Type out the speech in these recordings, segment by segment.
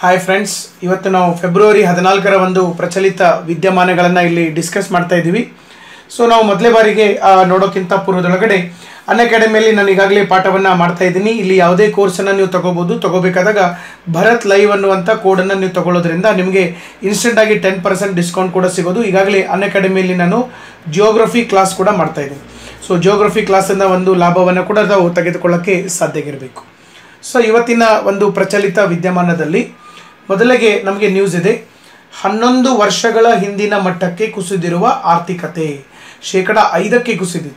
hi friends ಇವತ್ತು ನಾವು February ಹದಿನಾಲ್ಕರ ಒಂದು ಪ್ರಚಲಿತ ವಿದ್ಯಮಾನಗಳನ್ನು ಇಲ್ಲಿ ಡಿಸ್ಕಸ್ ಮಾಡ್ತಾ ಇದ್ದೀವಿ ಸೊ ನಾವು ಮೊದಲೇ ಬಾರಿಗೆ ಆ, ನೋಡೋಕ್ಕಿಂತ ಪೂರ್ವದೊಳಗಡೆ ಅನ್ ಅಕಾಡೆಮಿಯಲ್ಲಿ ನಾನು ಈಗಾಗಲೇ ಪಾಠವನ್ನು ಮಾಡ್ತಾ ಇದ್ದೀನಿ ಇಲ್ಲಿ ಯಾವುದೇ ಕೋರ್ಸನ್ನು ನೀವು ತಗೋಬೋದು ತಗೋಬೇಕಾದಾಗ ಭರತ್ ಲೈವ್ ಅನ್ನುವಂಥ ಕೋಡನ್ನು ನೀವು ತಗೊಳ್ಳೋದ್ರಿಂದ ನಿಮಗೆ ಇನ್ಸ್ಟೆಂಟಾಗಿ ಟೆನ್ ಪರ್ಸೆಂಟ್ ಡಿಸ್ಕೌಂಟ್ ಕೂಡ ಸಿಗೋದು ಈಗಾಗಲೇ ಅನ್ ಅಕಾಡೆಮಿಯಲ್ಲಿ ನಾನು ಜಿಯೋಗ್ರಫಿ ಕ್ಲಾಸ್ ಕೂಡ ಮಾಡ್ತಾ ಇದ್ದೀನಿ ಸೊ ಜಿಯೋಗ್ರಫಿ ಕ್ಲಾಸಿಂದ ಒಂದು ಲಾಭವನ್ನು ಕೂಡ ನಾವು ತೆಗೆದುಕೊಳ್ಳೋಕ್ಕೆ ಸಾಧ್ಯವಿರಬೇಕು ಸೊ ಇವತ್ತಿನ ಒಂದು ಪ್ರಚಲಿತ ವಿದ್ಯಮಾನದಲ್ಲಿ ಮೊದಲಿಗೆ ನಮಗೆ ನ್ಯೂಸ್ ಇದೆ ಹನ್ನೊಂದು ವರ್ಷಗಳ ಹಿಂದಿನ ಮಟ್ಟಕ್ಕೆ ಕುಸಿದಿರುವ ಆರ್ಥಿಕತೆ ಶೇಕಡ ಐದಕ್ಕೆ ಕುಸಿದಿದೆ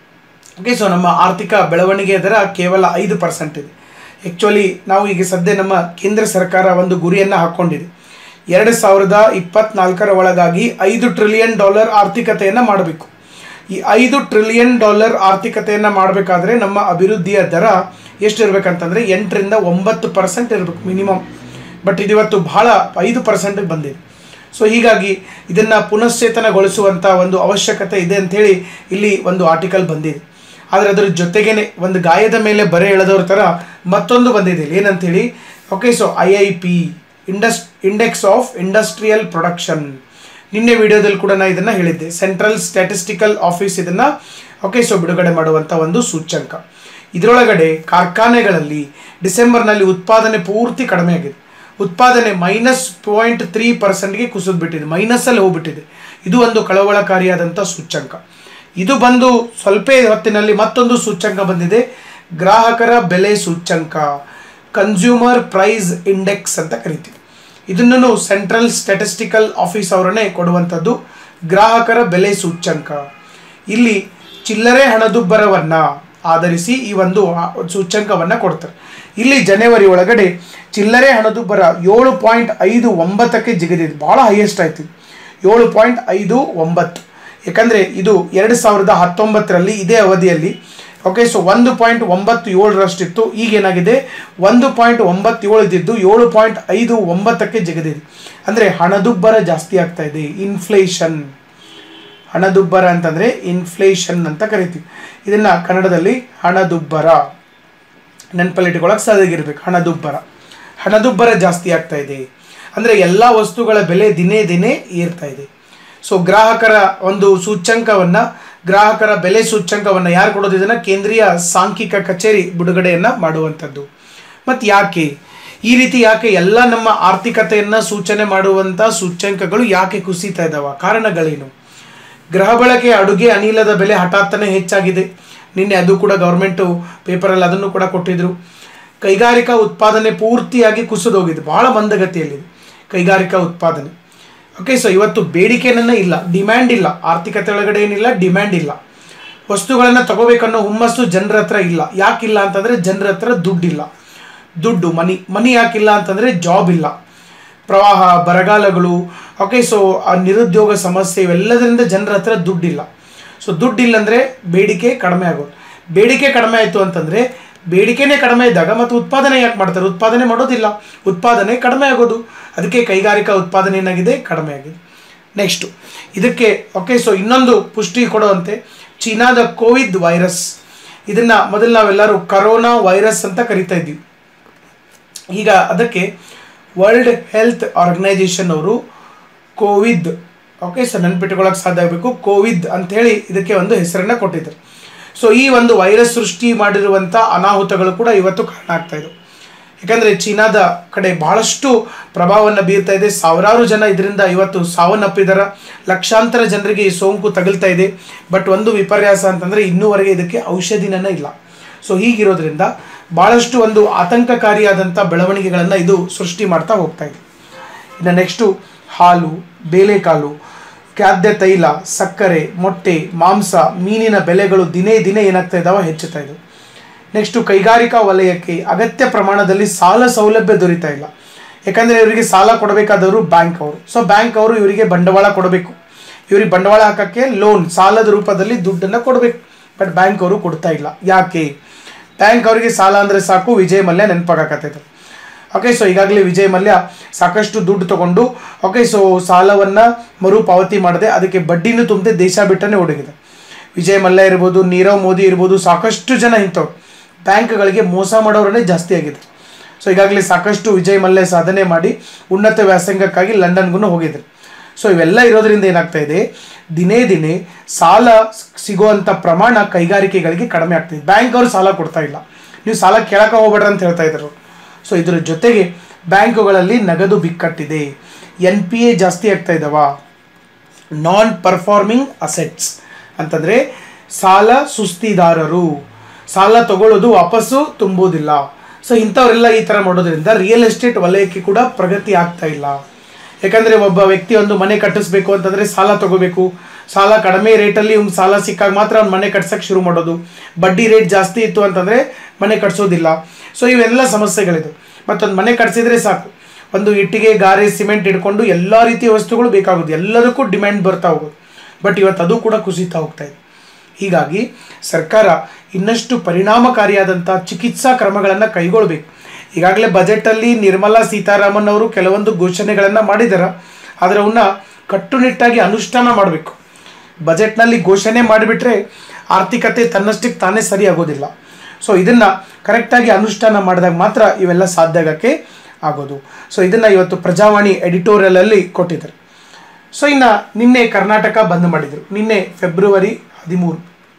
ಓಕೆ ಸೊ ನಮ್ಮ ಆರ್ಥಿಕ ಬೆಳವಣಿಗೆ ದರ ಕೇವಲ ಐದು ಪರ್ಸೆಂಟ್ ಇದೆ ಆ್ಯಕ್ಚುಲಿ ನಾವು ಈಗ ಸದ್ಯ ನಮ್ಮ ಕೇಂದ್ರ ಸರ್ಕಾರ ಒಂದು ಗುರಿಯನ್ನು ಹಾಕ್ಕೊಂಡಿದೆ ಎರಡು ಸಾವಿರದ ಇಪ್ಪತ್ನಾಲ್ಕರ ಒಳಗಾಗಿ ಐದು ಟ್ರಿಲಿಯನ್ ಡಾಲರ್ ಆರ್ಥಿಕತೆಯನ್ನು ಮಾಡಬೇಕು ಈ ಐದು ಟ್ರಿಲಿಯನ್ ಡಾಲರ್ ಆರ್ಥಿಕತೆಯನ್ನು ಮಾಡಬೇಕಾದ್ರೆ ನಮ್ಮ ಅಭಿವೃದ್ಧಿಯ ದರ ಎಷ್ಟು ಇರಬೇಕಂತಂದರೆ ಎಂಟರಿಂದ ಒಂಬತ್ತು ಪರ್ಸೆಂಟ್ ಇರಬೇಕು ಮಿನಿಮಮ್ ಬಟ್ ಇದಿವತ್ತು ಬಹಳ ಐದು ಪರ್ಸೆಂಟಿಗೆ ಬಂದಿದೆ ಸೊ ಹೀಗಾಗಿ ಇದನ್ನು ಪುನಶ್ಚೇತನಗೊಳಿಸುವಂಥ ಒಂದು ಅವಶ್ಯಕತೆ ಇದೆ ಅಂಥೇಳಿ ಇಲ್ಲಿ ಒಂದು ಆರ್ಟಿಕಲ್ ಬಂದಿದೆ ಆದರೆ ಅದರ ಜೊತೆಗೇನೆ ಒಂದು ಗಾಯದ ಮೇಲೆ ಬರೆ ಎಳೆದವ್ರ ಥರ ಮತ್ತೊಂದು ಬಂದಿದೆ ಇಲ್ಲಿ ಏನಂತೇಳಿ okay so I I P ಇಂಡಸ್ ಇಂಡೆಕ್ಸ್ ಆಫ್ ಇಂಡಸ್ಟ್ರಿಯಲ್ ಪ್ರೊಡಕ್ಷನ್ ನಿನ್ನೆ ವಿಡಿಯೋದಲ್ಲಿ ಕೂಡ ನಾನು ಇದನ್ನು ಹೇಳಿದ್ದೆ ಸೆಂಟ್ರಲ್ ಸ್ಟ್ಯಾಟಿಸ್ಟಿಕಲ್ ಆಫೀಸ್ ಇದನ್ನು ಓಕೆ ಸೊ ಬಿಡುಗಡೆ ಮಾಡುವಂಥ ಒಂದು ಸೂಚ್ಯಂಕ ಇದರೊಳಗಡೆ ಕಾರ್ಖಾನೆಗಳಲ್ಲಿ ಡಿಸೆಂಬರ್ನಲ್ಲಿ ಉತ್ಪಾದನೆ ಪೂರ್ತಿ ಕಡಿಮೆ ಆಗಿದೆ ಉತ್ಪಾದನೆ ಮೈನಸ್ ಪಾಯಿಂಟ್ ತ್ರೀ ಪರ್ಸೆಂಟ್ಗೆ ಕುಸಿದ್ಬಿಟ್ಟಿದೆ ಮೈನಸ್ಸಲ್ಲಿ ಹೋಗ್ಬಿಟ್ಟಿದೆ ಇದು ಒಂದು ಕಳವಳಕಾರಿಯಾದಂಥ ಸೂಚ್ಯಂಕ ಇದು ಬಂದು ಸ್ವಲ್ಪ ಹೊತ್ತಿನಲ್ಲಿ ಮತ್ತೊಂದು ಸೂಚ್ಯಂಕ ಬಂದಿದೆ ಗ್ರಾಹಕರ ಬೆಲೆ ಸೂಚ್ಯಂಕ ಕನ್ಸ್ಯೂಮರ್ ಪ್ರೈಸ್ ಇಂಡೆಕ್ಸ್ ಅಂತ ಕರಿತೀವಿ ಇದನ್ನು ಸೆಂಟ್ರಲ್ ಸ್ಟ್ಯಾಟಿಸ್ಟಿಕಲ್ ಆಫೀಸ್ ಅವರನ್ನೇ ಕೊಡುವಂಥದ್ದು ಗ್ರಾಹಕರ ಬೆಲೆ ಸೂಚ್ಯಂಕ ಇಲ್ಲಿ ಚಿಲ್ಲರೆ ಹಣದುಬ್ಬರವನ್ನು ಆಧರಿಸಿ ಈ ಒಂದು ಆ- ಸೂಚ್ಯಂಕವನ್ನು ಕೊಡ್ತಾರೆ ಇಲ್ಲಿ ಜನವರಿ ಒಳಗಡೆ ಚಿಲ್ಲರೆ ಹಣದುಬ್ಬರ ಏಳು ಪಾಯಿಂಟ್ ಐದು ಒಂಬತ್ತಕ್ಕೆ ಜಿಗಿದಿದೆ ಭಾಳ ಹೈಯೆಸ್ಟ್ ಆಯ್ತು ಏಳು ಪಾಯಿಂಟ್ ಐದು ಒಂಬತ್ತು ಯಾಕಂದರೆ ಇದು ಎರಡು ಸಾವಿರದ ಹತ್ತೊಂಬತ್ತರಲ್ಲಿ ಇದೇ ಅವಧಿಯಲ್ಲಿ ಓಕೆ ಸೊ ಒಂದು ಪಾಯಿಂಟ್ ಒಂಬತ್ತು ಏಳರಷ್ಟಿತ್ತು ಈಗ ಏನಾಗಿದೆ ಒಂದು ಪಾಯಿಂಟ್ ಒಂಬತ್ತು ಏಳು ಇದ್ದಿದ್ದು ಏಳು ಪಾಯಿಂಟ್ ಐದು ಒಂಬತ್ತಕ್ಕೆ ಜಿಗಿದಿದೆ ಅಂದರೆ ಹಣದುಬ್ಬರ ಜಾಸ್ತಿ ಆಗ್ತಾ ಇದೆ ಇನ್ಫ್ಲೇಷನ್ ಹಣದುಬ್ಬರ ಅಂತಂದರೆ ಇನ್ಫ್ಲೇಷನ್ ಅಂತ ಕರಿತೀವಿ ಇದನ್ನು ಕನ್ನಡದಲ್ಲಿ ಹಣದುಬ್ಬರ ನೆನಪಲ್ಲಿಟ್ಕೊಳ್ಳೋಕೆ ಸಾಧ್ಯಾಗಿರ್ಬೇಕು ಹಣದುಬ್ಬರ ಹಣದುಬ್ಬರ ಜಾಸ್ತಿ ಆಗ್ತಾ ಇದೆ ಅಂದರೆ ಎಲ್ಲ ವಸ್ತುಗಳ ಬೆಲೆ ದಿನೇ ದಿನೇ ಏರ್ತಾ ಇದೆ ಸೊ ಗ್ರಾಹಕರ ಒಂದು ಸೂಚ್ಯಂಕವನ್ನು ಗ್ರಾಹಕರ ಬೆಲೆ ಸೂಚ್ಯಂಕವನ್ನು ಯಾರು ಕೊಡೋದು ಇದನ್ನು ಕೇಂದ್ರೀಯ ಸಾಂಖ್ಯಿಕ ಕಚೇರಿ ಬಿಡುಗಡೆಯನ್ನು ಮಾಡುವಂಥದ್ದು ಮತ್ತು ಯಾಕೆ ಈ ರೀತಿ ಯಾಕೆ ಎಲ್ಲ ನಮ್ಮ ಆರ್ಥಿಕತೆಯನ್ನು ಸೂಚನೆ ಮಾಡುವಂಥ ಸೂಚ್ಯಂಕಗಳು ಯಾಕೆ ಕುಸಿತಾ ಇದ್ದಾವ ಕಾರಣಗಳೇನು ಗೃಹ ಬಳಕೆ ಅಡುಗೆ ಅನಿಲದ ಬೆಲೆ ಹಠಾತ್ತನೆ ಹೆಚ್ಚಾಗಿದೆ ನಿನ್ನೆ ಅದು ಕೂಡ ಗೌರ್ಮೆಂಟು ಪೇಪರಲ್ಲಿ ಅದನ್ನು ಕೂಡ ಕೊಟ್ಟಿದ್ರು ಕೈಗಾರಿಕಾ ಉತ್ಪಾದನೆ ಪೂರ್ತಿಯಾಗಿ ಕುಸಿದೋಗಿದೆ ಬಹಳ ಮಂದಗತಿಯಲ್ಲಿದೆ ಕೈಗಾರಿಕಾ ಉತ್ಪಾದನೆ ಓಕೆ ಸೊ ಇವತ್ತು ಬೇಡಿಕೆನೇ ಇಲ್ಲ ಡಿಮ್ಯಾಂಡ್ ಇಲ್ಲ ಆರ್ಥಿಕತೆ ಒಳಗಡೆ ಏನಿಲ್ಲ ಡಿಮ್ಯಾಂಡ್ ಇಲ್ಲ ವಸ್ತುಗಳನ್ನು ತಗೋಬೇಕನ್ನೋ ಹುಮ್ಮಸ್ಸು ಜನರ ಹತ್ರ ಇಲ್ಲ ಯಾಕಿಲ್ಲ ಅಂತಂದರೆ ಜನರ ಹತ್ರ ದುಡ್ಡಿಲ್ಲ ದುಡ್ಡು ಮನಿ ಮನಿ ಯಾಕಿಲ್ಲ ಅಂತಂದರೆ ಜಾಬ್ ಇಲ್ಲ ಪ್ರವಾಹ ಬರಗಾಲಗಳು ಓಕೆ ಸೊ ಆ ನಿರುದ್ಯೋಗ ಸಮಸ್ಯೆ ಇವೆಲ್ಲದರಿಂದ ಜನರ ಹತ್ರ ದುಡ್ಡಿಲ್ಲ ಸೊ ದುಡ್ಡಿಲ್ಲ ಅಂದರೆ ಬೇಡಿಕೆ ಕಡಿಮೆ ಆಗೋದು ಬೇಡಿಕೆ ಕಡಿಮೆ ಆಯಿತು ಅಂತಂದರೆ ಬೇಡಿಕೆನೇ ಕಡಿಮೆ ಇದ್ದಾಗ ಮತ್ತು ಉತ್ಪಾದನೆ ಯಾಕೆ ಮಾಡ್ತಾರೆ ಉತ್ಪಾದನೆ ಮಾಡೋದಿಲ್ಲ ಉತ್ಪಾದನೆ ಕಡಿಮೆ ಆಗೋದು ಅದಕ್ಕೆ ಕೈಗಾರಿಕಾ ಉತ್ಪಾದನೆ ಏನಾಗಿದೆ ಕಡಿಮೆ ಆಗಿದೆ ನೆಕ್ಸ್ಟು ಇದಕ್ಕೆ ಓಕೆ ಸೊ ಇನ್ನೊಂದು ಪುಷ್ಟಿ ಕೊಡುವಂತೆ ಚೀನಾದ ಕೋವಿಡ್ ವೈರಸ್ ಇದನ್ನು ಮೊದಲು ನಾವೆಲ್ಲರೂ ಕರೋನಾ ವೈರಸ್ ಅಂತ ಕರಿತಾ ಇದ್ದೀವಿ ಈಗ ಅದಕ್ಕೆ ವರ್ಲ್ಡ್ ಹೆಲ್ತ್ ಆರ್ಗನೈಜೇಷನ್ ಅವರು ಕೋವಿಡ್ ಓಕೆ ಸರ್ ನೆನ್ಪಿಟ್ಕೊಳ್ಳೋಕೆ ಸಾಧ್ಯ ಆಗಬೇಕು ಕೋವಿಡ್ ಅಂಥೇಳಿ ಇದಕ್ಕೆ ಒಂದು ಹೆಸರನ್ನು ಕೊಟ್ಟಿದ್ದಾರೆ ಸೊ ಈ ಒಂದು ವೈರಸ್ ಸೃಷ್ಟಿ ಮಾಡಿರುವಂಥ ಅನಾಹುತಗಳು ಕೂಡ ಇವತ್ತು ಕಾರಣ ಆಗ್ತಾ ಇದೆ ಯಾಕಂದರೆ ಚೀನಾದ ಕಡೆ ಬಹಳಷ್ಟು ಪ್ರಭಾವವನ್ನು ಬೀರ್ತಾ ಇದೆ ಸಾವಿರಾರು ಜನ ಇದರಿಂದ ಇವತ್ತು ಸಾವನ್ನಪ್ಪಿದ್ದಾರೆ ಲಕ್ಷಾಂತರ ಜನರಿಗೆ ಈ ಸೋಂಕು ತಗುಲ್ತಾ ಇದೆ ಬಟ್ ಒಂದು ವಿಪರ್ಯಾಸ ಅಂತಂದರೆ ಇನ್ನೂವರೆಗೆ ಇದಕ್ಕೆ ಔಷಧಿನೇ ಇಲ್ಲ ಸೊ ಹೀಗಿರೋದ್ರಿಂದ ಭಾಳಷ್ಟು ಒಂದು ಆತಂಕಕಾರಿಯಾದಂಥ ಬೆಳವಣಿಗೆಗಳನ್ನು ಇದು ಸೃಷ್ಟಿ ಮಾಡ್ತಾ ಹೋಗ್ತಾ ಇದೆ ಇನ್ನು ನೆಕ್ಸ್ಟು ಹಾಲು ಬೇಳೆಕಾಳು ಖಾದ್ಯ ತೈಲ ಸಕ್ಕರೆ ಮೊಟ್ಟೆ ಮಾಂಸ ಮೀನಿನ ಬೆಲೆಗಳು ದಿನೇ ದಿನೇ ಏನಾಗ್ತಾ ಇದ್ದಾವೆ ಹೆಚ್ಚುತ್ತಾ ಇದ್ದಾವೆ ನೆಕ್ಸ್ಟು ಕೈಗಾರಿಕಾ ವಲಯಕ್ಕೆ ಅಗತ್ಯ ಪ್ರಮಾಣದಲ್ಲಿ ಸಾಲ ಸೌಲಭ್ಯ ದೊರೀತಾ ಇಲ್ಲ ಯಾಕಂದರೆ ಇವರಿಗೆ ಸಾಲ ಕೊಡಬೇಕಾದವರು ಬ್ಯಾಂಕ್ ಅವರು ಸೊ ಬ್ಯಾಂಕ್ ಅವರು ಇವರಿಗೆ ಬಂಡವಾಳ ಕೊಡಬೇಕು ಇವರಿಗೆ ಬಂಡವಾಳ ಹಾಕೋಕ್ಕೆ ಲೋನ್ ಸಾಲದ ರೂಪದಲ್ಲಿ ದುಡ್ಡನ್ನು ಕೊಡಬೇಕು ಬಟ್ ಬ್ಯಾಂಕ್ ಅವರು ಕೊಡ್ತಾ ಇಲ್ಲ ಯಾಕೆ ಬ್ಯಾಂಕ್ ಅವರಿಗೆ ಸಾಲ ಅಂದರೆ ಸಾಕು ವಿಜಯ್ ಮಲ್ಯ ನೆನಪಾಗಕತ್ತೈತೆ ಓಕೆ ಸೊ ಈಗಾಗಲೇ ವಿಜಯ್ ಮಲ್ಯ ಸಾಕಷ್ಟು ದುಡ್ಡು ತಗೊಂಡು ಓಕೆ ಸೊ ಸಾಲವನ್ನು ಮರುಪಾವತಿ ಮಾಡದೆ ಅದಕ್ಕೆ ಬಡ್ಡಿನೂ ತುಂಬದೆ ದೇಶ ಬಿಟ್ಟನೇ ಹುಡುಗಿದೆ ವಿಜಯ್ ಮಲ್ಯ ಇರ್ಬೋದು ನೀರವ್ ಮೋದಿ ಇರ್ಬೋದು ಸಾಕಷ್ಟು ಜನ ಇಂಥವ್ರು ಬ್ಯಾಂಕ್ಗಳಿಗೆ ಮೋಸ ಮಾಡೋರನ್ನೇ ಜಾಸ್ತಿ ಆಗಿದೆ ಸೊ ಈಗಾಗಲೇ ಸಾಕಷ್ಟು ವಿಜಯ್ ಮಲ್ಯ ಸಾಧನೆ ಮಾಡಿ ಉನ್ನತ ವ್ಯಾಸಂಗಕ್ಕಾಗಿ ಲಂಡನ್ಗೂ ಹೋಗಿದ್ರು ಸೊ ಇವೆಲ್ಲ ಇರೋದ್ರಿಂದ ಏನಾಗ್ತಾ ಇದೆ ದಿನೇ ದಿನೇ ಸಾಲ ಸಿಗುವಂಥ ಪ್ರಮಾಣ ಕೈಗಾರಿಕೆಗಳಿಗೆ ಕಡಿಮೆ ಆಗ್ತಿದೆ ಬ್ಯಾಂಕ್ ಅವರು ಸಾಲ ಕೊಡ್ತಾ ಇಲ್ಲ ನೀವು ಸಾಲ ಕೇಳಕ್ಕೆ ಹೋಗ್ಬೇಡ್ರಿ ಅಂತ ಹೇಳ್ತಾ ಇದ್ರು ಸೊ ಇದ್ರ ಜೊತೆಗೆ ಬ್ಯಾಂಕುಗಳಲ್ಲಿ ನಗದು ಬಿಕ್ಕಟ್ಟಿದೆ ಎನ್ ಪಿ ಎ ಜಾಸ್ತಿ ಆಗ್ತಾ ಇದ್ದಾವ ನಾನ್ ಪರ್ಫಾರ್ಮಿಂಗ್ ಅಸೆಟ್ಸ್ ಅಂತಂದರೆ ಸಾಲ ಸುಸ್ತಿದಾರರು ಸಾಲ ತಗೊಳ್ಳೋದು ವಾಪಸ್ಸು ತುಂಬುವುದಿಲ್ಲ ಸೊ ಇಂಥವರೆಲ್ಲ ಈ ಥರ ಮಾಡೋದ್ರಿಂದ ರಿಯಲ್ ಎಸ್ಟೇಟ್ ವಲಯಕ್ಕೆ ಕೂಡ ಪ್ರಗತಿ ಆಗ್ತಾ ಇಲ್ಲ ಯಾಕಂದರೆ ಒಬ್ಬ ವ್ಯಕ್ತಿ ಒಂದು ಮನೆ ಕಟ್ಟಿಸ್ಬೇಕು ಅಂತಂದರೆ ಸಾಲ ತಗೋಬೇಕು ಸಾಲ ಕಡಿಮೆ ರೇಟಲ್ಲಿ ಅವ್ನಿಗೆ ಸಾಲ ಸಿಕ್ಕಾಗ ಮಾತ್ರ ಅವ್ನು ಮನೆ ಕಟ್ಸಕ್ಕೆ ಶುರು ಮಾಡೋದು ಬಡ್ಡಿ ರೇಟ್ ಜಾಸ್ತಿ ಇತ್ತು ಅಂತಂದರೆ ಮನೆ ಕಟ್ಸೋದಿಲ್ಲ ಸೊ ಇವೆಲ್ಲ ಸಮಸ್ಯೆಗಳಿದೆ ಮತ್ತೊಂದು ಮನೆ ಕಟ್ಸಿದ್ರೆ ಸಾಕು ಒಂದು ಇಟ್ಟಿಗೆ ಗಾರೆ ಸಿಮೆಂಟ್ ಇಟ್ಕೊಂಡು ಎಲ್ಲ ರೀತಿಯ ವಸ್ತುಗಳು ಬೇಕಾಗೋದು ಎಲ್ಲದಕ್ಕೂ ಡಿಮ್ಯಾಂಡ್ ಬರ್ತಾ ಹೋಗೋದು ಬಟ್ ಇವತ್ತು ಅದು ಕೂಡ ಕುಸಿತಾ ಹೋಗ್ತಾ ಇದೆ ಹೀಗಾಗಿ ಸರ್ಕಾರ ಇನ್ನಷ್ಟು ಪರಿಣಾಮಕಾರಿಯಾದಂಥ ಚಿಕಿತ್ಸಾ ಕ್ರಮಗಳನ್ನು ಕೈಗೊಳ್ಳಬೇಕು ಈಗಾಗಲೇ ಬಜೆಟಲ್ಲಿ ನಿರ್ಮಲಾ ಸೀತಾರಾಮನ್ ಅವರು ಕೆಲವೊಂದು ಘೋಷಣೆಗಳನ್ನು ಮಾಡಿದ್ದಾರೆ ಆದರೆ ಅವನ್ನ ಕಟ್ಟುನಿಟ್ಟಾಗಿ ಅನುಷ್ಠಾನ ಮಾಡಬೇಕು ಬಜೆಟ್ನಲ್ಲಿ ಘೋಷಣೆ ಮಾಡಿಬಿಟ್ರೆ ಆರ್ಥಿಕತೆ ತನ್ನಷ್ಟಕ್ಕೆ ತಾನೇ ಸರಿ ಆಗೋದಿಲ್ಲ ಸೊ ಇದನ್ನು ಕರೆಕ್ಟಾಗಿ ಅನುಷ್ಠಾನ ಮಾಡಿದಾಗ ಮಾತ್ರ ಇವೆಲ್ಲ ಸಾಧ್ಯ ಆಗೋಕ್ಕೆ ಆಗೋದು ಸೊ ಇದನ್ನು ಇವತ್ತು ಪ್ರಜಾವಾಣಿ ಎಡಿಟೋರಿಯಲಲ್ಲಿ ಕೊಟ್ಟಿದ್ದಾರೆ ಸೊ ಇನ್ನು ನಿನ್ನೆ ಕರ್ನಾಟಕ ಬಂದ್ ಮಾಡಿದರು ನಿನ್ನೆ ಫೆಬ್ರವರಿ ಹದಿಮೂರು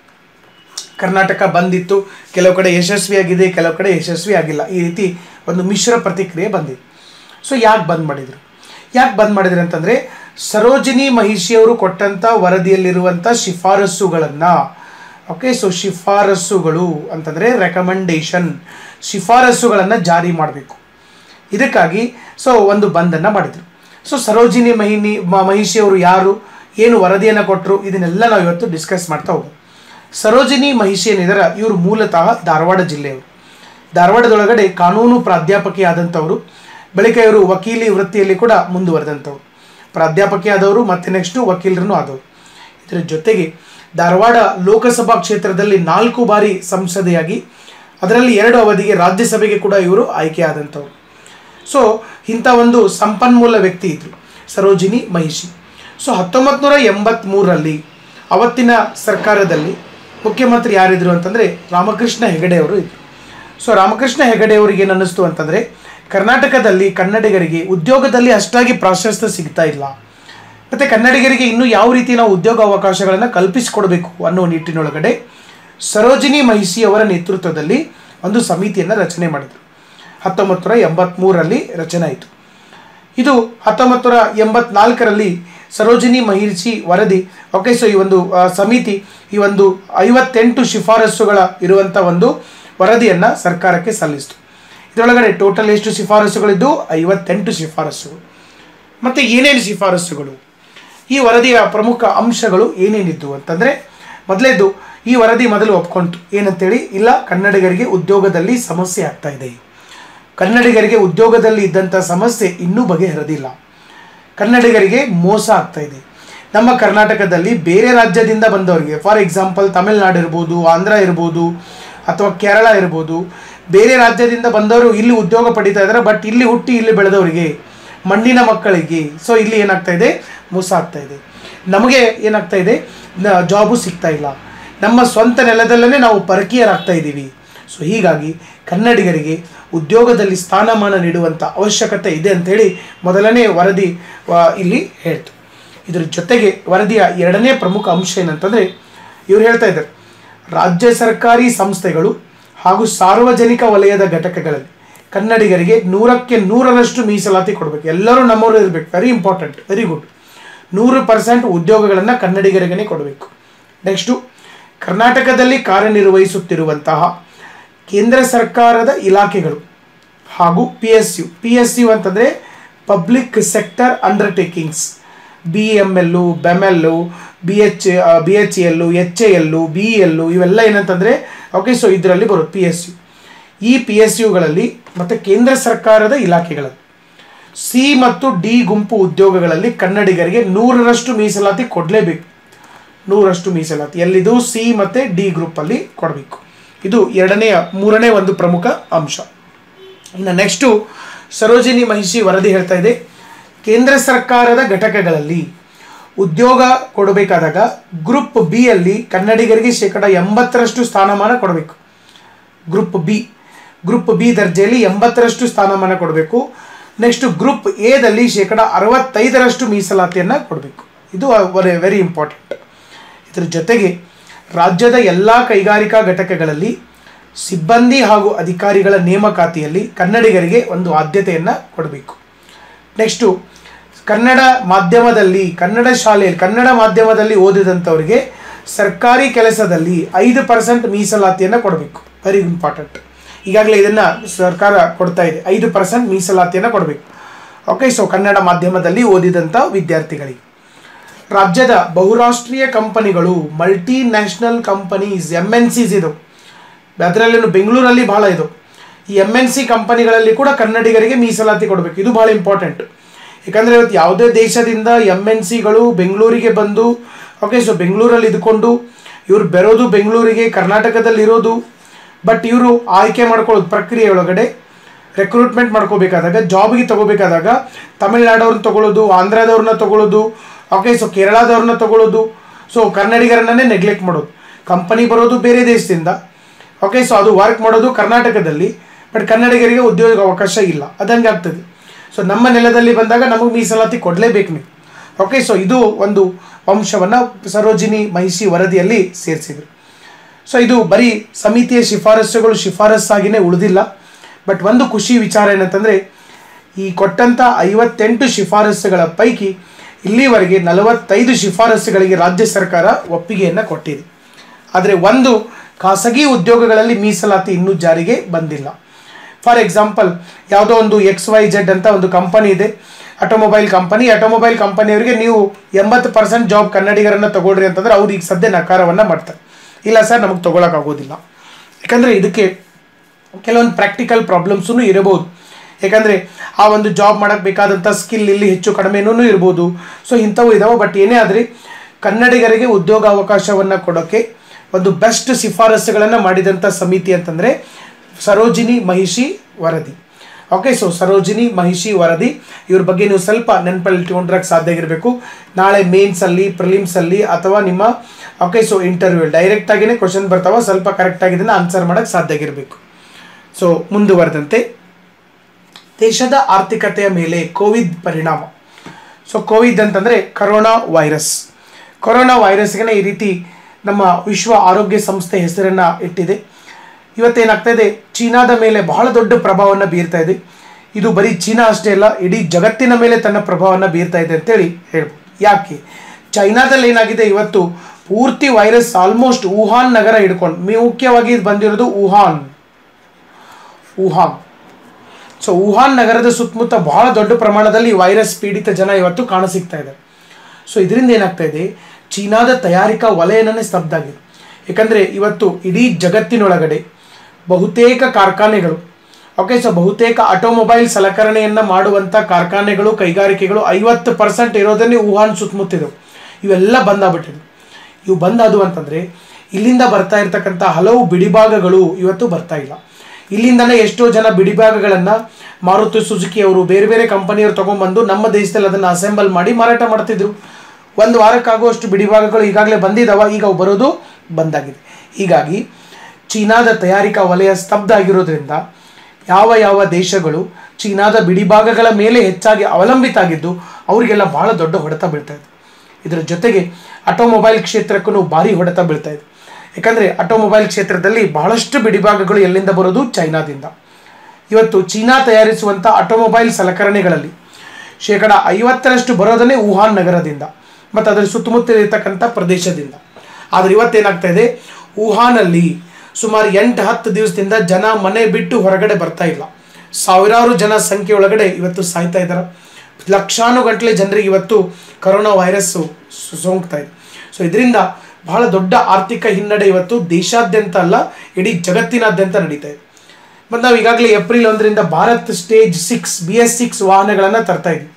ಕರ್ನಾಟಕ ಬಂದಿತ್ತು ಕೆಲವು ಕಡೆ ಯಶಸ್ವಿಯಾಗಿದೆ ಕೆಲವು ಕಡೆ ಯಶಸ್ವಿ ಆಗಿಲ್ಲ ಈ ರೀತಿ ಒಂದು ಮಿಶ್ರ ಪ್ರತಿಕ್ರಿಯೆ ಬಂದಿದೆ ಸೊ ಯಾಕೆ ಬಂದ್ ಮಾಡಿದರು ಯಾಕೆ ಬಂದ್ ಮಾಡಿದ್ರು ಅಂತಂದರೆ ಸರೋಜಿನಿ ಮಹಿಷಿಯವರು ಕೊಟ್ಟಂಥ ವರದಿಯಲ್ಲಿರುವಂಥ ಶಿಫಾರಸ್ಸುಗಳನ್ನು ಓಕೆ ಸೊ ಶಿಫಾರಸ್ಸುಗಳು ಅಂತಂದರೆ ರೆಕಮೆಂಡೇಶನ್ ಶಿಫಾರಸ್ಸುಗಳನ್ನು ಜಾರಿ ಮಾಡಬೇಕು ಇದಕ್ಕಾಗಿ ಸೊ ಒಂದು ಬಂದನ್ನು ಮಾಡಿದರು ಸೊ ಸರೋಜಿನಿ ಮಹಿನಿ ಮ- ಮಹಿಷಿಯವರು ಯಾರು ಏನು ವರದಿಯನ್ನು ಕೊಟ್ಟರು ಇದನ್ನೆಲ್ಲ ನಾವು ಇವತ್ತು ಡಿಸ್ಕಸ್ ಮಾಡ್ತಾ ಹೋಗೋದು ಸರೋಜಿನಿ ಮಹಿಷಿ ಏನಿದಾರ ಇವರು ಮೂಲತಃ ಧಾರವಾಡ ಜಿಲ್ಲೆಯವರು ಧಾರವಾಡದೊಳಗಡೆ ಕಾನೂನು ಪ್ರಾಧ್ಯಾಪಕಿ ಆದಂಥವರು ಬಳಿಕ ಇವರು ವಕೀಲಿ ವೃತ್ತಿಯಲ್ಲಿ ಕೂಡ ಮುಂದುವರೆದಂಥವ್ರು ಪ್ರಾಧ್ಯಾಪಕಿ ಆದವರು ಮತ್ತು ನೆಕ್ಸ್ಟು ವಕೀಲರೂ ಆದವರು ಇದರ ಜೊತೆಗೆ ಧಾರವಾಡ ಲೋಕಸಭಾ ಕ್ಷೇತ್ರದಲ್ಲಿ ನಾಲ್ಕು ಬಾರಿ ಸಂಸದೆಯಾಗಿ ಅದರಲ್ಲಿ ಎರಡು ಅವಧಿಗೆ ರಾಜ್ಯಸಭೆಗೆ ಕೂಡ ಇವರು ಆಯ್ಕೆಯಾದಂಥವ್ರು ಸೊ ಇಂಥ ಒಂದು ಸಂಪನ್ಮೂಲ ವ್ಯಕ್ತಿ ಇದ್ರು ಸರೋಜಿನಿ ಮಹಿಷಿ ಸೊ ಹತ್ತೊಂಬತ್ತು ನೂರ ಎಂಬತ್ತ್ಮೂರರಲ್ಲಿ ಅವತ್ತಿನ ಸರ್ಕಾರದಲ್ಲಿ ಮುಖ್ಯಮಂತ್ರಿ ಯಾರಿದ್ರು ಅಂತಂದರೆ ರಾಮಕೃಷ್ಣ ಹೆಗಡೆ ಅವರು ಇದ್ರು ಸೊ ರಾಮಕೃಷ್ಣ ಹೆಗಡೆ ಅವರಿಗೆ ಏನು ಅನ್ನಿಸ್ತು ಅಂತಂದರೆ ಕರ್ನಾಟಕದಲ್ಲಿ ಕನ್ನಡಿಗರಿಗೆ ಉದ್ಯೋಗದಲ್ಲಿ ಅಷ್ಟಾಗಿ ಪ್ರಾಶಸ್ತ್ಯ ಸಿಗ್ತಾ ಇಲ್ಲ ಮತ್ತು ಕನ್ನಡಿಗರಿಗೆ ಇನ್ನೂ ಯಾವ ರೀತಿ ನಾವು ಉದ್ಯೋಗ ಅವಕಾಶಗಳನ್ನು ಕಲ್ಪಿಸಿಕೊಡಬೇಕು ಅನ್ನೋ ನಿಟ್ಟಿನೊಳಗಡೆ ಸರೋಜಿನಿ ಮಹಿಷಿ ಅವರ ನೇತೃತ್ವದಲ್ಲಿ ಒಂದು ಸಮಿತಿಯನ್ನು ರಚನೆ ಮಾಡಿದರು ಹತ್ತೊಂಬತ್ತು ನೂರ ಎಂಬತ್ತ್ಮೂರರಲ್ಲಿ ರಚನೆ ಆಯಿತು ಇದು ಹತ್ತೊಂಬತ್ತು ನೂರ ಎಂಬತ್ನಾಲ್ಕರಲ್ಲಿ ಸರೋಜಿನಿ ಮಹಿಷಿ ವರದಿ ಓಕೆ ಸೊ ಈ ಒಂದು ಆ, ಸಮಿತಿ ಈ ಒಂದು ಐವತ್ತೆಂಟು ಶಿಫಾರಸ್ಸುಗಳ ಇರುವಂಥ ಒಂದು ವರದಿಯನ್ನು ಸರ್ಕಾರಕ್ಕೆ ಸಲ್ಲಿಸಿತು ಇದರೊಳಗಡೆ ಟೋಟಲ್ ಎಷ್ಟು ಶಿಫಾರಸ್ಸುಗಳಿದ್ದು ಐವತ್ತೆಂಟು ಶಿಫಾರಸ್ಸುಗಳು ಮತ್ತು ಏನೇನು ಶಿಫಾರಸ್ಸುಗಳು ಈ ವರದಿಯ ಪ್ರಮುಖ ಅಂಶಗಳು ಏನೇನಿದ್ದು ಅಂತಂದರೆ ಮೊದಲೇದು ಈ ವರದಿ ಮೊದಲು ಒಪ್ಕೊಂತು ಏನಂತೇಳಿ ಇಲ್ಲ ಕನ್ನಡಿಗರಿಗೆ ಉದ್ಯೋಗದಲ್ಲಿ ಸಮಸ್ಯೆ ಆಗ್ತಾ ಇದೆ ಕನ್ನಡಿಗರಿಗೆ ಉದ್ಯೋಗದಲ್ಲಿ ಇದ್ದಂಥ ಸಮಸ್ಯೆ ಇನ್ನೂ ಬಗೆಹರಿದಿಲ್ಲ ಕನ್ನಡಿಗರಿಗೆ ಮೋಸ ಆಗ್ತಾ ಇದೆ ನಮ್ಮ ಕರ್ನಾಟಕದಲ್ಲಿ ಬೇರೆ ರಾಜ್ಯದಿಂದ ಬಂದವರಿಗೆ ಫಾರ್ ಎಕ್ಸಾಂಪಲ್ ತಮಿಳ್ನಾಡು ಇರ್ಬೋದು ಆಂಧ್ರ ಇರ್ಬೋದು ಅಥವಾ ಕೇರಳ ಇರ್ಬೋದು ಬೇರೆ ರಾಜ್ಯದಿಂದ ಬಂದವರು ಇಲ್ಲಿ ಉದ್ಯೋಗ ಪಡಿತಾ ಇದ್ದಾರೆ ಬಟ್ ಇಲ್ಲಿ ಹುಟ್ಟಿ ಇಲ್ಲಿ ಬೆಳೆದವರಿಗೆ ಮಣ್ಣಿನ ಮಕ್ಕಳಿಗೆ ಸೊ ಇಲ್ಲಿ ಏನಾಗ್ತಾ ಇದೆ ಮೋಸ ಆಗ್ತಾ ಇದೆ ನಮಗೆ ಏನಾಗ್ತಾ ಇದೆ ಜಾಬು ಸಿಗ್ತಾ ಇಲ್ಲ ನಮ್ಮ ಸ್ವಂತ ನೆಲದಲ್ಲೇ ನಾವು ಪರಕೀಯರಾಗ್ತಾ ಇದ್ದೀವಿ ಸೊ ಹೀಗಾಗಿ ಕನ್ನಡಿಗರಿಗೆ ಉದ್ಯೋಗದಲ್ಲಿ ಸ್ಥಾನಮಾನ ನೀಡುವಂಥ ಅವಶ್ಯಕತೆ ಇದೆ ಅಂಥೇಳಿ ಮೊದಲನೇ ವರದಿ ಆ, ಇಲ್ಲಿ ಹೇಳ್ತು ಇದ್ರ ಜೊತೆಗೆ ವರದಿಯ ಎರಡನೇ ಪ್ರಮುಖ ಅಂಶ ಏನಂತಂದರೆ ಇವ್ರು ಹೇಳ್ತಾ ಇದ್ದಾರೆ ರಾಜ್ಯ ಸರ್ಕಾರಿ ಸಂಸ್ಥೆಗಳು ಹಾಗೂ ಸಾರ್ವಜನಿಕ ವಲಯದ ಘಟಕಗಳಲ್ಲಿ ಕನ್ನಡಿಗರಿಗೆ ನೂರಕ್ಕೆ ನೂರರಷ್ಟು ಮೀಸಲಾತಿ ಕೊಡಬೇಕು ಎಲ್ಲರೂ ನಮ್ಮವರು ಇರಬೇಕು ವೆರಿ ಇಂಪಾರ್ಟೆಂಟ್ ವೆರಿ ಗುಡ್ ನೂರು ಪರ್ಸೆಂಟ್ ಉದ್ಯೋಗಗಳನ್ನು ಕನ್ನಡಿಗರಿಗೇ ಕೊಡಬೇಕು ನೆಕ್ಸ್ಟು ಕರ್ನಾಟಕದಲ್ಲಿ ಕಾರ್ಯನಿರ್ವಹಿಸುತ್ತಿರುವಂತಹ ಕೇಂದ್ರ ಸರ್ಕಾರದ ಇಲಾಖೆಗಳು ಹಾಗೂ P S U P S U ಅಂತಂದರೆ public sector undertakings B M L BEML B H B H L H A L B L ಇವೆಲ್ಲ ಏನಂತಂದರೆ ಓಕೆ ಸೊ ಇದರಲ್ಲಿ ಬರುತ್ತೆ ಪಿ ಎಸ್ ಯು ಈ ಪಿ ಎಸ್ ಯುಗಳಲ್ಲಿ ಮತ್ತು ಕೇಂದ್ರ ಸರ್ಕಾರದ ಇಲಾಖೆಗಳಲ್ಲಿ ಸಿ ಮತ್ತು ಡಿ ಗುಂಪು ಉದ್ಯೋಗಗಳಲ್ಲಿ ಕನ್ನಡಿಗರಿಗೆ ನೂರರಷ್ಟು ಮೀಸಲಾತಿ ಕೊಡಲೇಬೇಕು ನೂರಷ್ಟು ಮೀಸಲಾತಿ ಎಲ್ಲಿದು ಸಿ ಮತ್ತು ಡಿ ಗ್ರೂಪಲ್ಲಿ ಕೊಡಬೇಕು ಇದು ಎರಡನೆಯ ಮೂರನೇ ಒಂದು ಪ್ರಮುಖ ಅಂಶ ಇನ್ನು ನೆಕ್ಸ್ಟು ಸರೋಜಿನಿ ಮಹಿಷಿ ವರದಿ ಹೇಳ್ತಾ ಇದೆ ಕೇಂದ್ರ ಸರ್ಕಾರದ ಘಟಕಗಳಲ್ಲಿ ಉದ್ಯೋಗ ಕೊಡಬೇಕಾದಾಗ ಗ್ರೂಪ್ ಬಿ ಅಲ್ಲಿ ಕನ್ನಡಿಗರಿಗೆ ಶೇಕಡ ಎಂಬತ್ತರಷ್ಟು ಸ್ಥಾನಮಾನ ಕೊಡಬೇಕು ಗ್ರೂಪ್ ಬಿ ಗ್ರೂಪ್ ಬಿ ದರ್ಜೆಯಲ್ಲಿ ಎಂಬತ್ತರಷ್ಟು ಸ್ಥಾನಮಾನ ಕೊಡಬೇಕು ನೆಕ್ಸ್ಟ್ ಗ್ರೂಪ್ ಎದಲ್ಲಿ ಶೇಕಡ ಅರವತ್ತೈದರಷ್ಟು ಮೀಸಲಾತಿಯನ್ನು ಕೊಡಬೇಕು ಇದು ವೆರಿ ಇಂಪಾರ್ಟೆಂಟ್ ಇದರ ಜೊತೆಗೆ ರಾಜ್ಯದ ಎಲ್ಲ ಕೈಗಾರಿಕಾ ಘಟಕಗಳಲ್ಲಿ ಸಿಬ್ಬಂದಿ ಹಾಗೂ ಅಧಿಕಾರಿಗಳ ನೇಮಕಾತಿಯಲ್ಲಿ ಕನ್ನಡಿಗರಿಗೆ ಒಂದು ಆದ್ಯತೆಯನ್ನು ಕೊಡಬೇಕು ನೆಕ್ಸ್ಟು ಕನ್ನಡ ಮಾಧ್ಯಮದಲ್ಲಿ ಕನ್ನಡ ಶಾಲೆಯಲ್ಲಿ ಕನ್ನಡ ಮಾಧ್ಯಮದಲ್ಲಿ ಓದಿದಂಥವರಿಗೆ ಸರ್ಕಾರಿ ಕೆಲಸದಲ್ಲಿ ಐದು ಪರ್ಸೆಂಟ್ ಮೀಸಲಾತಿಯನ್ನು ಕೊಡಬೇಕು ವೆರಿ ಇಂಪಾರ್ಟೆಂಟ್ ಈಗಾಗಲೇ ಇದನ್ನು ಸರ್ಕಾರ ಕೊಡ್ತಾ ಇದೆ ಐದು ಪರ್ಸೆಂಟ್ ಮೀಸಲಾತಿಯನ್ನು ಕೊಡಬೇಕು ಓಕೆ ಸೊ ಕನ್ನಡ ಮಾಧ್ಯಮದಲ್ಲಿ ಓದಿದಂಥ ವಿದ್ಯಾರ್ಥಿಗಳಿಗೆ ರಾಜ್ಯದ ಬಹುರಾಷ್ಟ್ರೀಯ ಕಂಪನಿಗಳು multi national companies M N Cs ಇದು ಅದರಲ್ಲೂ ಬೆಂಗಳೂರಲ್ಲಿ ಬಹಳ ಇದು ಈ ಎಮ್ ಎನ್ ಸಿ ಕಂಪನಿಗಳಲ್ಲಿ ಕೂಡ ಕನ್ನಡಿಗರಿಗೆ ಮೀಸಲಾತಿ ಕೊಡಬೇಕು ಇದು ಭಾಳ ಇಂಪಾರ್ಟೆಂಟ್ ಯಾಕಂದರೆ ಇವತ್ತು ಯಾವುದೇ ದೇಶದಿಂದ ಎಮ್ ಎನ್ ಸಿಗಳು ಬೆಂಗಳೂರಿಗೆ ಬಂದು ಓಕೆ ಸೊ ಬೆಂಗಳೂರಲ್ಲಿ ಇದ್ಕೊಂಡು ಇವರು ಬೆರೋದು ಬೆಂಗಳೂರಿಗೆ ಕರ್ನಾಟಕದಲ್ಲಿರೋದು ಬಟ್ ಇವರು ಆಯ್ಕೆ ಮಾಡ್ಕೊಳ್ಳೋದು ಪ್ರಕ್ರಿಯೆ ಒಳಗಡೆ ರೆಕ್ರೂಟ್ಮೆಂಟ್ ಮಾಡ್ಕೋಬೇಕಾದಾಗ ಜಾಬ್ಗೆ ತಗೋಬೇಕಾದಾಗ ತಮಿಳ್ನಾಡವ್ರನ್ನ ತಗೊಳ್ಳೋದು ಆಂಧ್ರದವ್ರನ್ನ ತಗೊಳ್ಳೋದು ಓಕೆ ಸೊ ಕೇರಳದವ್ರನ್ನ ತಗೊಳ್ಳೋದು ಸೊ ಕನ್ನಡಿಗರನ್ನೇ ನೆಗ್ಲೆಕ್ಟ್ ಮಾಡೋದು ಕಂಪನಿ ಬರೋದು ಬೇರೆ ದೇಶದಿಂದ ಓಕೆ ಸೊ ಅದು ವರ್ಕ್ ಮಾಡೋದು ಕರ್ನಾಟಕದಲ್ಲಿ ಬಟ್ ಕನ್ನಡಿಗರಿಗೆ ಉದ್ಯೋಗ ಅವಕಾಶ ಇಲ್ಲ ಅದಂಗೆ ಆಗ್ತದೆ ಸೊ ನಮ್ಮ ನೆಲದಲ್ಲಿ ಬಂದಾಗ ನಮಗೆ ಮೀಸಲಾತಿ ಕೊಡಲೇಬೇಕು ನೀವು ಓಕೆ ಸೊ ಇದು ಒಂದು ಅಂಶವನ್ನು ಸರೋಜಿನಿ ಮಹಿಷಿ ವರದಿಯಲ್ಲಿ ಸೇರಿಸಿದರು ಸೊ ಇದು ಬರೀ ಸಮಿತಿಯ ಶಿಫಾರಸುಗಳು ಶಿಫಾರಸ್ಸಾಗಿಯೇ ಉಳಿದಿಲ್ಲ ಬಟ್ ಒಂದು ಖುಷಿ ವಿಚಾರ ಏನಂತಂದರೆ ಈ ಕೊಟ್ಟಂಥ ಐವತ್ತೆಂಟು ಶಿಫಾರಸುಗಳ ಪೈಕಿ ಇಲ್ಲಿವರೆಗೆ ನಲವತ್ತೈದು ಶಿಫಾರಸುಗಳಿಗೆ ರಾಜ್ಯ ಸರ್ಕಾರ ಒಪ್ಪಿಗೆಯನ್ನು ಕೊಟ್ಟಿದೆ ಆದರೆ ಒಂದು ಖಾಸಗಿ ಉದ್ಯೋಗಗಳಲ್ಲಿ ಮೀಸಲಾತಿ ಇನ್ನೂ ಜಾರಿಗೆ ಬಂದಿಲ್ಲ ಫಾರ್ ಎಕ್ಸಾಂಪಲ್ ಯಾವುದೋ ಒಂದು ಎಕ್ಸ್ ವೈ ಜೆಡ್ ಅಂತ ಒಂದು ಕಂಪನಿ ಇದೆ ಆಟೋಮೊಬೈಲ್ ಕಂಪನಿ ಆಟೋಮೊಬೈಲ್ ಕಂಪನಿಯವರಿಗೆ ನೀವು ಎಂಬತ್ತು ಪರ್ಸೆಂಟ್ ಜಾಬ್ ಕನ್ನಡಿಗರನ್ನು ತಗೊಳ್ರಿ ಅಂತಂದ್ರೆ ಅವ್ರು ಈಗ ಸದ್ಯ ನಕಾರವನ್ನು ಮಾಡ್ತಾರೆ ಇಲ್ಲ ಸರ್ ನಮಗೆ ತೊಗೊಳಕ್ಕಾಗೋದಿಲ್ಲ ಯಾಕಂದರೆ ಇದಕ್ಕೆ ಕೆಲವೊಂದು ಪ್ರಾಕ್ಟಿಕಲ್ ಪ್ರಾಬ್ಲಮ್ಸೂ ಇರಬಹುದು ಯಾಕಂದರೆ ಆ ಒಂದು ಜಾಬ್ ಮಾಡೋಕ್ಕೆ ಬೇಕಾದಂಥ ಸ್ಕಿಲ್ ಇಲ್ಲಿ ಹೆಚ್ಚು ಕಡಿಮೆನೂ ಇರ್ಬೋದು ಸೊ ಇಂಥವು ಇದಾವೆ ಬಟ್ ಏನೇ ಆದರೆ ಕನ್ನಡಿಗರಿಗೆ ಉದ್ಯೋಗಾವಕಾಶವನ್ನು ಕೊಡೋಕ್ಕೆ ಒಂದು ಬೆಸ್ಟ್ ಶಿಫಾರಸುಗಳನ್ನು ಮಾಡಿದಂಥ ಸಮಿತಿ ಅಂತಂದರೆ ಸರೋಜಿನಿ ಮಹಿಷಿ ವರದಿ ಓಕೆ ಸೊ ಸರೋಜಿನಿ ಮಹಿಷಿ ವರದಿ ಇವ್ರ ಬಗ್ಗೆ ನೀವು ಸ್ವಲ್ಪ ನೆನಪಲ್ಲಿ ಇಟ್ಕೊಂಡ್ರಕ್ಕೆ ಸಾಧ್ಯ ಆಗಿರಬೇಕು ನಾಳೆ ಮೇನ್ಸಲ್ಲಿ ಪ್ರಿಲಿಮ್ಸಲ್ಲಿ ಅಥವಾ ನಿಮ್ಮ ಓಕೆ ಸೊ ಇಂಟರ್ವ್ಯೂ ಡೈರೆಕ್ಟಾಗಿಯೇ ಕ್ವಶನ್ ಬರ್ತಾವ ಸ್ವಲ್ಪ ಕರೆಕ್ಟಾಗಿ ಇದನ್ನು ಆನ್ಸರ್ ಮಾಡೋಕ್ಕೆ ಸಾಧ್ಯ ಆಗಿರಬೇಕು ಸೊ ಮುಂದುವರೆದಂತೆ ದೇಶದ ಆರ್ಥಿಕತೆಯ ಮೇಲೆ ಕೋವಿಡ್ ಪರಿಣಾಮ ಸೊ ಕೋವಿಡ್ ಅಂತಂದರೆ ಕರೋನಾ ವೈರಸ್ ಕೊರೋನಾ ವೈರಸ್ಗೆ ಈ ರೀತಿ ನಮ್ಮ ವಿಶ್ವ ಆರೋಗ್ಯ ಸಂಸ್ಥೆ ಹೆಸರನ್ನು ಇಟ್ಟಿದೆ ಇವತ್ತೇನಾಗ್ತಾ ಇದೆ ಚೀನಾದ ಮೇಲೆ ಬಹಳ ದೊಡ್ಡ ಪ್ರಭಾವವನ್ನು ಬೀರ್ತಾ ಇದೆ ಇದು ಬರೀ ಚೀನಾ ಅಷ್ಟೇ ಅಲ್ಲ ಇಡೀ ಜಗತ್ತಿನ ಮೇಲೆ ತನ್ನ ಪ್ರಭಾವವನ್ನು ಬೀರ್ತಾ ಇದೆ ಅಂತೇಳಿ ಹೇಳ್ಬೋದು ಯಾಕೆ ಚೈನಾದಲ್ಲಿ ಏನಾಗಿದೆ ಇವತ್ತು ಪೂರ್ತಿ ವೈರಸ್ ಆಲ್ಮೋಸ್ಟ್ ವುಹಾನ್ ನಗರ ಹಿಡ್ಕೊಂಡು ಮುಖ್ಯವಾಗಿ ಇದು ಬಂದಿರೋದು ವುಹಾನ್ ವುಹಾನ್ ಸೊ ವುಹಾನ್ ನಗರದ ಸುತ್ತಮುತ್ತ ಬಹಳ ದೊಡ್ಡ ಪ್ರಮಾಣದಲ್ಲಿ ವೈರಸ್ ಪೀಡಿತ ಜನ ಇವತ್ತು ಕಾಣಸಿಗ್ತಾ ಇದೆ ಸೊ ಇದರಿಂದ ಏನಾಗ್ತಾ ಇದೆ ಚೀನಾದ ತಯಾರಿಕಾ ವಲಯನೇ ಸ್ತಬ್ಧ ಆಗಿದೆ ಯಾಕಂದರೆ ಇವತ್ತು ಇಡೀ ಜಗತ್ತಿನೊಳಗಡೆ ಬಹುತೇಕ ಕಾರ್ಖಾನೆಗಳು ಓಕೆ ಸೊ ಬಹುತೇಕ ಆಟೋಮೊಬೈಲ್ ಸಲಕರಣೆಯನ್ನು ಮಾಡುವಂಥ ಕಾರ್ಖಾನೆಗಳು ಕೈಗಾರಿಕೆಗಳು ಐವತ್ತು ಪರ್ಸೆಂಟ್ ಇರೋದನ್ನೇ ವುಹಾನ್ ಸುತ್ತಮುತ್ತಿದ್ದವು ಇವೆಲ್ಲ ಬಂದಾಗ್ಬಿಟ್ಟಿದೆ ಇವು ಬಂದಾದವು ಅಂತಂದರೆ ಇಲ್ಲಿಂದ ಬರ್ತಾ ಇರ್ತಕ್ಕಂಥ ಹಲವು ಬಿಡಿಭಾಗಗಳು ಇವತ್ತು ಬರ್ತಾ ಇಲ್ಲ ಇಲ್ಲಿಂದನೇ ಎಷ್ಟೋ ಜನ ಬಿಡಿಭಾಗಗಳನ್ನು ಮಾರುತಿ ಸುಜುಕಿ ಅವರು ಬೇರೆ ಬೇರೆ ಕಂಪನಿಯವರು ತೊಗೊಂಬಂದು ನಮ್ಮ ದೇಶದಲ್ಲಿ ಅದನ್ನು ಅಸೆಂಬಲ್ ಮಾಡಿ ಮಾರಾಟ ಮಾಡ್ತಿದ್ರು ಒಂದು ವಾರಕ್ಕಾಗುವಷ್ಟು ಬಿಡಿಭಾಗಗಳು ಈಗಾಗಲೇ ಬಂದಿದ್ದಾವ ಈಗ ಅವು ಬರೋದು ಬಂದಾಗಿದೆ ಹೀಗಾಗಿ ಚೀನಾದ ತಯಾರಿಕಾ ವಲಯ ಸ್ತಬ್ಧ ಆಗಿರೋದ್ರಿಂದ ಯಾವ ಯಾವ ದೇಶಗಳು ಚೀನಾದ ಬಿಡಿಭಾಗಗಳ ಮೇಲೆ ಹೆಚ್ಚಾಗಿ ಅವಲಂಬಿತ ಆಗಿದ್ದು ಅವರಿಗೆಲ್ಲ ಬಹಳ ದೊಡ್ಡ ಹೊಡೆತ ಬೀಳ್ತಾ ಇದೆ ಇದರ ಜೊತೆಗೆ ಆಟೋಮೊಬೈಲ್ ಕ್ಷೇತ್ರಕ್ಕೂ ಭಾರಿ ಹೊಡೆತ ಬೀಳ್ತಾ ಇದೆ ಯಾಕಂದರೆ ಆಟೋಮೊಬೈಲ್ ಕ್ಷೇತ್ರದಲ್ಲಿ ಬಹಳಷ್ಟು ಬಿಡಿಭಾಗಗಳು ಎಲ್ಲಿಂದ ಬರೋದು ಚೈನಾದಿಂದ ಇವತ್ತು ಚೀನಾ ತಯಾರಿಸುವಂಥ ಆಟೋಮೊಬೈಲ್ ಸಲಕರಣೆಗಳಲ್ಲಿ ಶೇಕಡ ಐವತ್ತರಷ್ಟು ಬರೋದನ್ನೇ ವುಹಾನ್ ನಗರದಿಂದ ಮತ್ತು ಅದರ ಸುತ್ತಮುತ್ತ ಇರತಕ್ಕಂಥ ಪ್ರದೇಶದಿಂದ ಆದರೆ ಇವತ್ತೇನಾಗ್ತಾ ಇದೆ ವುಹಾನಲ್ಲಿ ಸುಮಾರು ಎಂಟು ಹತ್ತು ದಿವಸದಿಂದ ಜನ ಮನೆ ಬಿಟ್ಟು ಹೊರಗಡೆ ಬರ್ತಾ ಇಲ್ಲ ಸಾವಿರಾರು ಜನ ಸಂಖ್ಯೆ ಒಳಗಡೆ ಇವತ್ತು ಸಾಯ್ತಾ ಇದ್ದಾರೆ ಲಕ್ಷಾನುಗಟ್ಟಲೆ ಜನರಿಗೆ ಇವತ್ತು ಕರೋನಾ ವೈರಸ್ಸು ಸೋಂಕ್ತಾ ಇದೆ ಸೊ ಇದರಿಂದ ಬಹಳ ದೊಡ್ಡ ಆರ್ಥಿಕ ಹಿನ್ನಡೆ ಇವತ್ತು ದೇಶಾದ್ಯಂತ ಅಲ್ಲ ಇಡೀ ಜಗತ್ತಿನಾದ್ಯಂತ ನಡೀತಾ ಇದೆ ಮತ್ತು ನಾವು ಈಗಾಗಲೇ ಏಪ್ರಿಲ್ ಒಂದರಿಂದ Bharat stage six B S six ವಾಹನಗಳನ್ನು ತರ್ತಾ ಇದ್ವಿ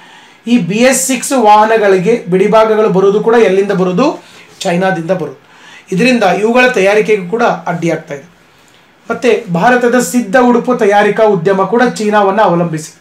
ಈ ಬಿ ಎಸ್ ಸಿಕ್ಸ್ ವಾಹನಗಳಿಗೆ ಬಿಡಿಭಾಗಗಳು ಬರೋದು ಕೂಡ ಎಲ್ಲಿಂದ ಬರೋದು ಚೈನಾದಿಂದ ಬರೋದು ಇದರಿಂದ ಇವುಗಳ ತಯಾರಿಕೆಗೂ ಕೂಡ ಅಡ್ಡಿಯಾಗ್ತಾ ಇದೆ ಮತ್ತು ಭಾರತದ ಸಿದ್ಧ ಉಡುಪು ತಯಾರಿಕಾ ಉದ್ಯಮ ಕೂಡ ಚೀನಾವನ್ನು ಅವಲಂಬಿಸಿ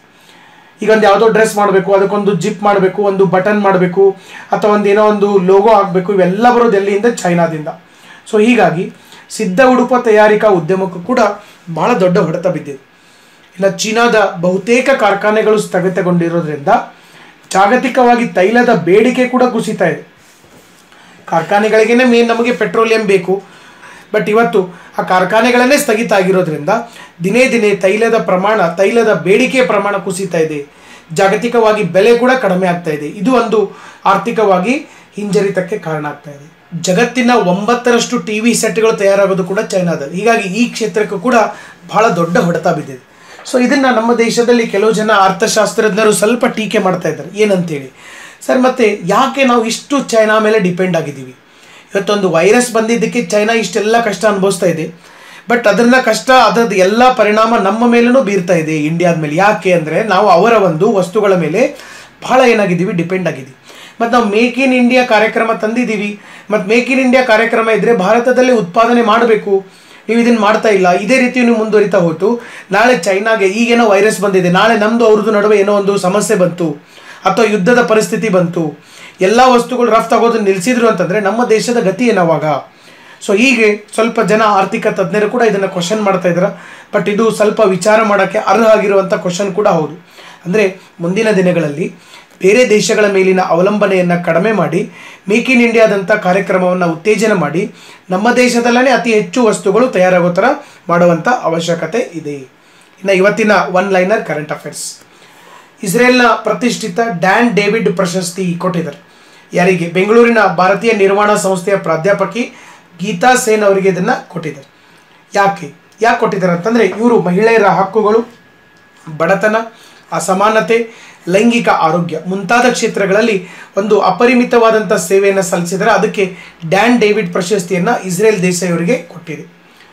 ಈಗ ಒಂದು ಯಾವುದೋ ಡ್ರೆಸ್ ಮಾಡಬೇಕು ಅದಕ್ಕೊಂದು ಜಿಪ್ ಮಾಡಬೇಕು ಒಂದು ಬಟನ್ ಮಾಡಬೇಕು ಅಥವಾ ಒಂದು ಏನೋ ಒಂದು ಲೋಗೋ ಹಾಕಬೇಕು ಇವೆಲ್ಲ ಬರೋದು ಎಲ್ಲಿಂದ ಚೈನಾದಿಂದ ಸೊ ಹೀಗಾಗಿ ಸಿದ್ಧ ಉಡುಪ ತಯಾರಿಕಾ ಉದ್ಯಮಕ್ಕೂ ಕೂಡ ಬಹಳ ದೊಡ್ಡ ಹೊಡೆತ ಬಿದ್ದಿದೆ ಇನ್ನು ಚೀನಾದ ಬಹುತೇಕ ಕಾರ್ಖಾನೆಗಳು ಸ್ಥಗಿತಗೊಂಡಿರೋದ್ರಿಂದ ಜಾಗತಿಕವಾಗಿ ತೈಲದ ಬೇಡಿಕೆ ಕೂಡ ಕುಸಿತಾ ಇದೆ ಕಾರ್ಖಾನೆಗಳಿಗೇನೆ ಮೇನ್ ನಮಗೆ ಪೆಟ್ರೋಲಿಯಂ ಬೇಕು ಬಟ್ ಇವತ್ತು ಆ ಕಾರ್ಖಾನೆಗಳನ್ನೇ ಸ್ಥಗಿತ ಆಗಿರೋದ್ರಿಂದ ದಿನೇ ದಿನೇ ತೈಲದ ಪ್ರಮಾಣ ತೈಲದ ಬೇಡಿಕೆಯ ಪ್ರಮಾಣ ಕುಸಿತಾ ಇದೆ ಜಾಗತಿಕವಾಗಿ ಬೆಲೆ ಕೂಡ ಕಡಿಮೆ ಆಗ್ತಾ ಇದೆ ಇದು ಒಂದು ಆರ್ಥಿಕವಾಗಿ ಹಿಂಜರಿತಕ್ಕೆ ಕಾರಣ ಆಗ್ತಾ ಇದೆ ಜಗತ್ತಿನ ಒಂಬತ್ತರಷ್ಟು ಟಿ ವಿ ಸೆಟ್ಗಳು ತಯಾರಾಗೋದು ಕೂಡ ಚೈನಾದಲ್ಲಿ ಹೀಗಾಗಿ ಈ ಕ್ಷೇತ್ರಕ್ಕೂ ಕೂಡ ಬಹಳ ದೊಡ್ಡ ಹೊಡೆತ ಬಿದ್ದಿದೆ ಸೊ ಇದನ್ನ ನಮ್ಮ ದೇಶದಲ್ಲಿ ಕೆಲವು ಜನ ಅರ್ಥಶಾಸ್ತ್ರಜ್ಞರು ಸ್ವಲ್ಪ ಟೀಕೆ ಮಾಡ್ತಾ ಇದ್ದಾರೆ ಏನಂತೇಳಿ ಸರ್ ಮತ್ತೆ ಯಾಕೆ ನಾವು ಇಷ್ಟು ಚೈನಾ ಮೇಲೆ ಡಿಪೆಂಡ್ ಆಗಿದ್ದೀವಿ ಇವತ್ತೊಂದು ವೈರಸ್ ಬಂದಿದ್ದಕ್ಕೆ ಚೈನಾ ಇಷ್ಟೆಲ್ಲ ಕಷ್ಟ ಅನುಭವಿಸ್ತಾ ಇದೆ ಬಟ್ ಅದನ್ನ ಕಷ್ಟ ಅದರದ್ದು ಎಲ್ಲ ಪರಿಣಾಮ ನಮ್ಮ ಮೇಲೂ ಬೀರ್ತಾ ಇದೆ ಇಂಡಿಯಾದ ಮೇಲೆ ಯಾಕೆ ಅಂದರೆ ನಾವು ಅವರ ಒಂದು ವಸ್ತುಗಳ ಮೇಲೆ ಬಹಳ ಏನಾಗಿದ್ದೀವಿ ಡಿಪೆಂಡ್ ಆಗಿದ್ದೀವಿ ಮತ್ತು ನಾವು ಮೇಕ್ ಇನ್ ಇಂಡಿಯಾ ಕಾರ್ಯಕ್ರಮ ತಂದಿದ್ದೀವಿ ಮತ್ತು ಮೇಕ್ ಇನ್ ಇಂಡಿಯಾ ಕಾರ್ಯಕ್ರಮ ಇದ್ದರೆ ಭಾರತದಲ್ಲೇ ಉತ್ಪಾದನೆ ಮಾಡಬೇಕು ನೀವು ಇದನ್ನು ಮಾಡ್ತಾ ಇಲ್ಲ ಇದೇ ರೀತಿ ನೀವು ಮುಂದುವರಿತಾ ಹೋಯ್ತು ನಾಳೆ ಚೈನಾಗೆ ಈಗೇನೋ ವೈರಸ್ ಬಂದಿದೆ ನಾಳೆ ನಮ್ಮದು ಅವ್ರದ್ದು ನಡುವೆ ಏನೋ ಒಂದು ಸಮಸ್ಯೆ ಬಂತು ಅಥವಾ ಯುದ್ಧದ ಪರಿಸ್ಥಿತಿ ಬಂತು ಎಲ್ಲ ವಸ್ತುಗಳು ರಫ್ತಾಗೋದನ್ನ ನಿಲ್ಲಿಸಿದ್ರು ಅಂತಂದರೆ ನಮ್ಮ ದೇಶದ ಗತಿ ಏನವಾಗ ಸೊ ಹೀಗೆ ಸ್ವಲ್ಪ ಜನ ಆರ್ಥಿಕ ತಜ್ಞರು ಕೂಡ ಇದನ್ನು ಕ್ವಶನ್ ಮಾಡ್ತಾ ಇದ್ದಾರೆ ಬಟ್ ಇದು ಸ್ವಲ್ಪ ವಿಚಾರ ಮಾಡೋಕ್ಕೆ ಅರ್ಹ ಆಗಿರುವಂಥ ಕ್ವಶನ್ ಕೂಡ ಹೌದು ಅಂದರೆ ಮುಂದಿನ ದಿನಗಳಲ್ಲಿ ಬೇರೆ ದೇಶಗಳ ಮೇಲಿನ ಅವಲಂಬನೆಯನ್ನು ಕಡಿಮೆ ಮಾಡಿ ಮೇಕ್ ಇನ್ ಇಂಡಿಯಾದಂಥ ಕಾರ್ಯಕ್ರಮವನ್ನು ಉತ್ತೇಜನ ಮಾಡಿ ನಮ್ಮ ದೇಶದಲ್ಲೇ ಅತಿ ಹೆಚ್ಚು ವಸ್ತುಗಳು ತಯಾರಾಗೋ ಥರ ಮಾಡುವಂಥ ಅವಶ್ಯಕತೆ ಇದೆ ಇನ್ನು ಇವತ್ತಿನ ಒನ್ ಲೈನರ್ ಕರೆಂಟ್ ಅಫೇರ್ಸ್ ಇಸ್ರೇಲ್ನ ಪ್ರತಿಷ್ಠಿತ ಡ್ಯಾನ್ ಡೇವಿಡ್ ಪ್ರಶಸ್ತಿ ಕೊಟ್ಟಿದ್ದಾರೆ ಯಾರಿಗೆ ಬೆಂಗಳೂರಿನ ಭಾರತೀಯ ನಿರ್ವಹಣಾ ಸಂಸ್ಥೆಯ ಪ್ರಾಧ್ಯಾಪಕಿ ಗೀತಾ ಸೇನ್ ಅವರಿಗೆ ಇದನ್ನು ಕೊಟ್ಟಿದ್ದಾರೆ ಯಾಕೆ ಯಾಕೆ ಕೊಟ್ಟಿದ್ದಾರೆ ಅಂತಂದರೆ ಇವರು ಮಹಿಳೆಯರ ಹಕ್ಕುಗಳು ಬಡತನ ಅಸಮಾನತೆ ಲೈಂಗಿಕ ಆರೋಗ್ಯ ಮುಂತಾದ ಕ್ಷೇತ್ರಗಳಲ್ಲಿ ಒಂದು ಅಪರಿಮಿತವಾದಂಥ ಸೇವೆಯನ್ನು ಸಲ್ಲಿಸಿದರೆ ಅದಕ್ಕೆ ಡ್ಯಾನ್ ಡೇವಿಡ್ ಪ್ರಶಸ್ತಿಯನ್ನು ಇಸ್ರೇಲ್ ದೇಶ ಇವರಿಗೆ ಕೊಟ್ಟಿದೆ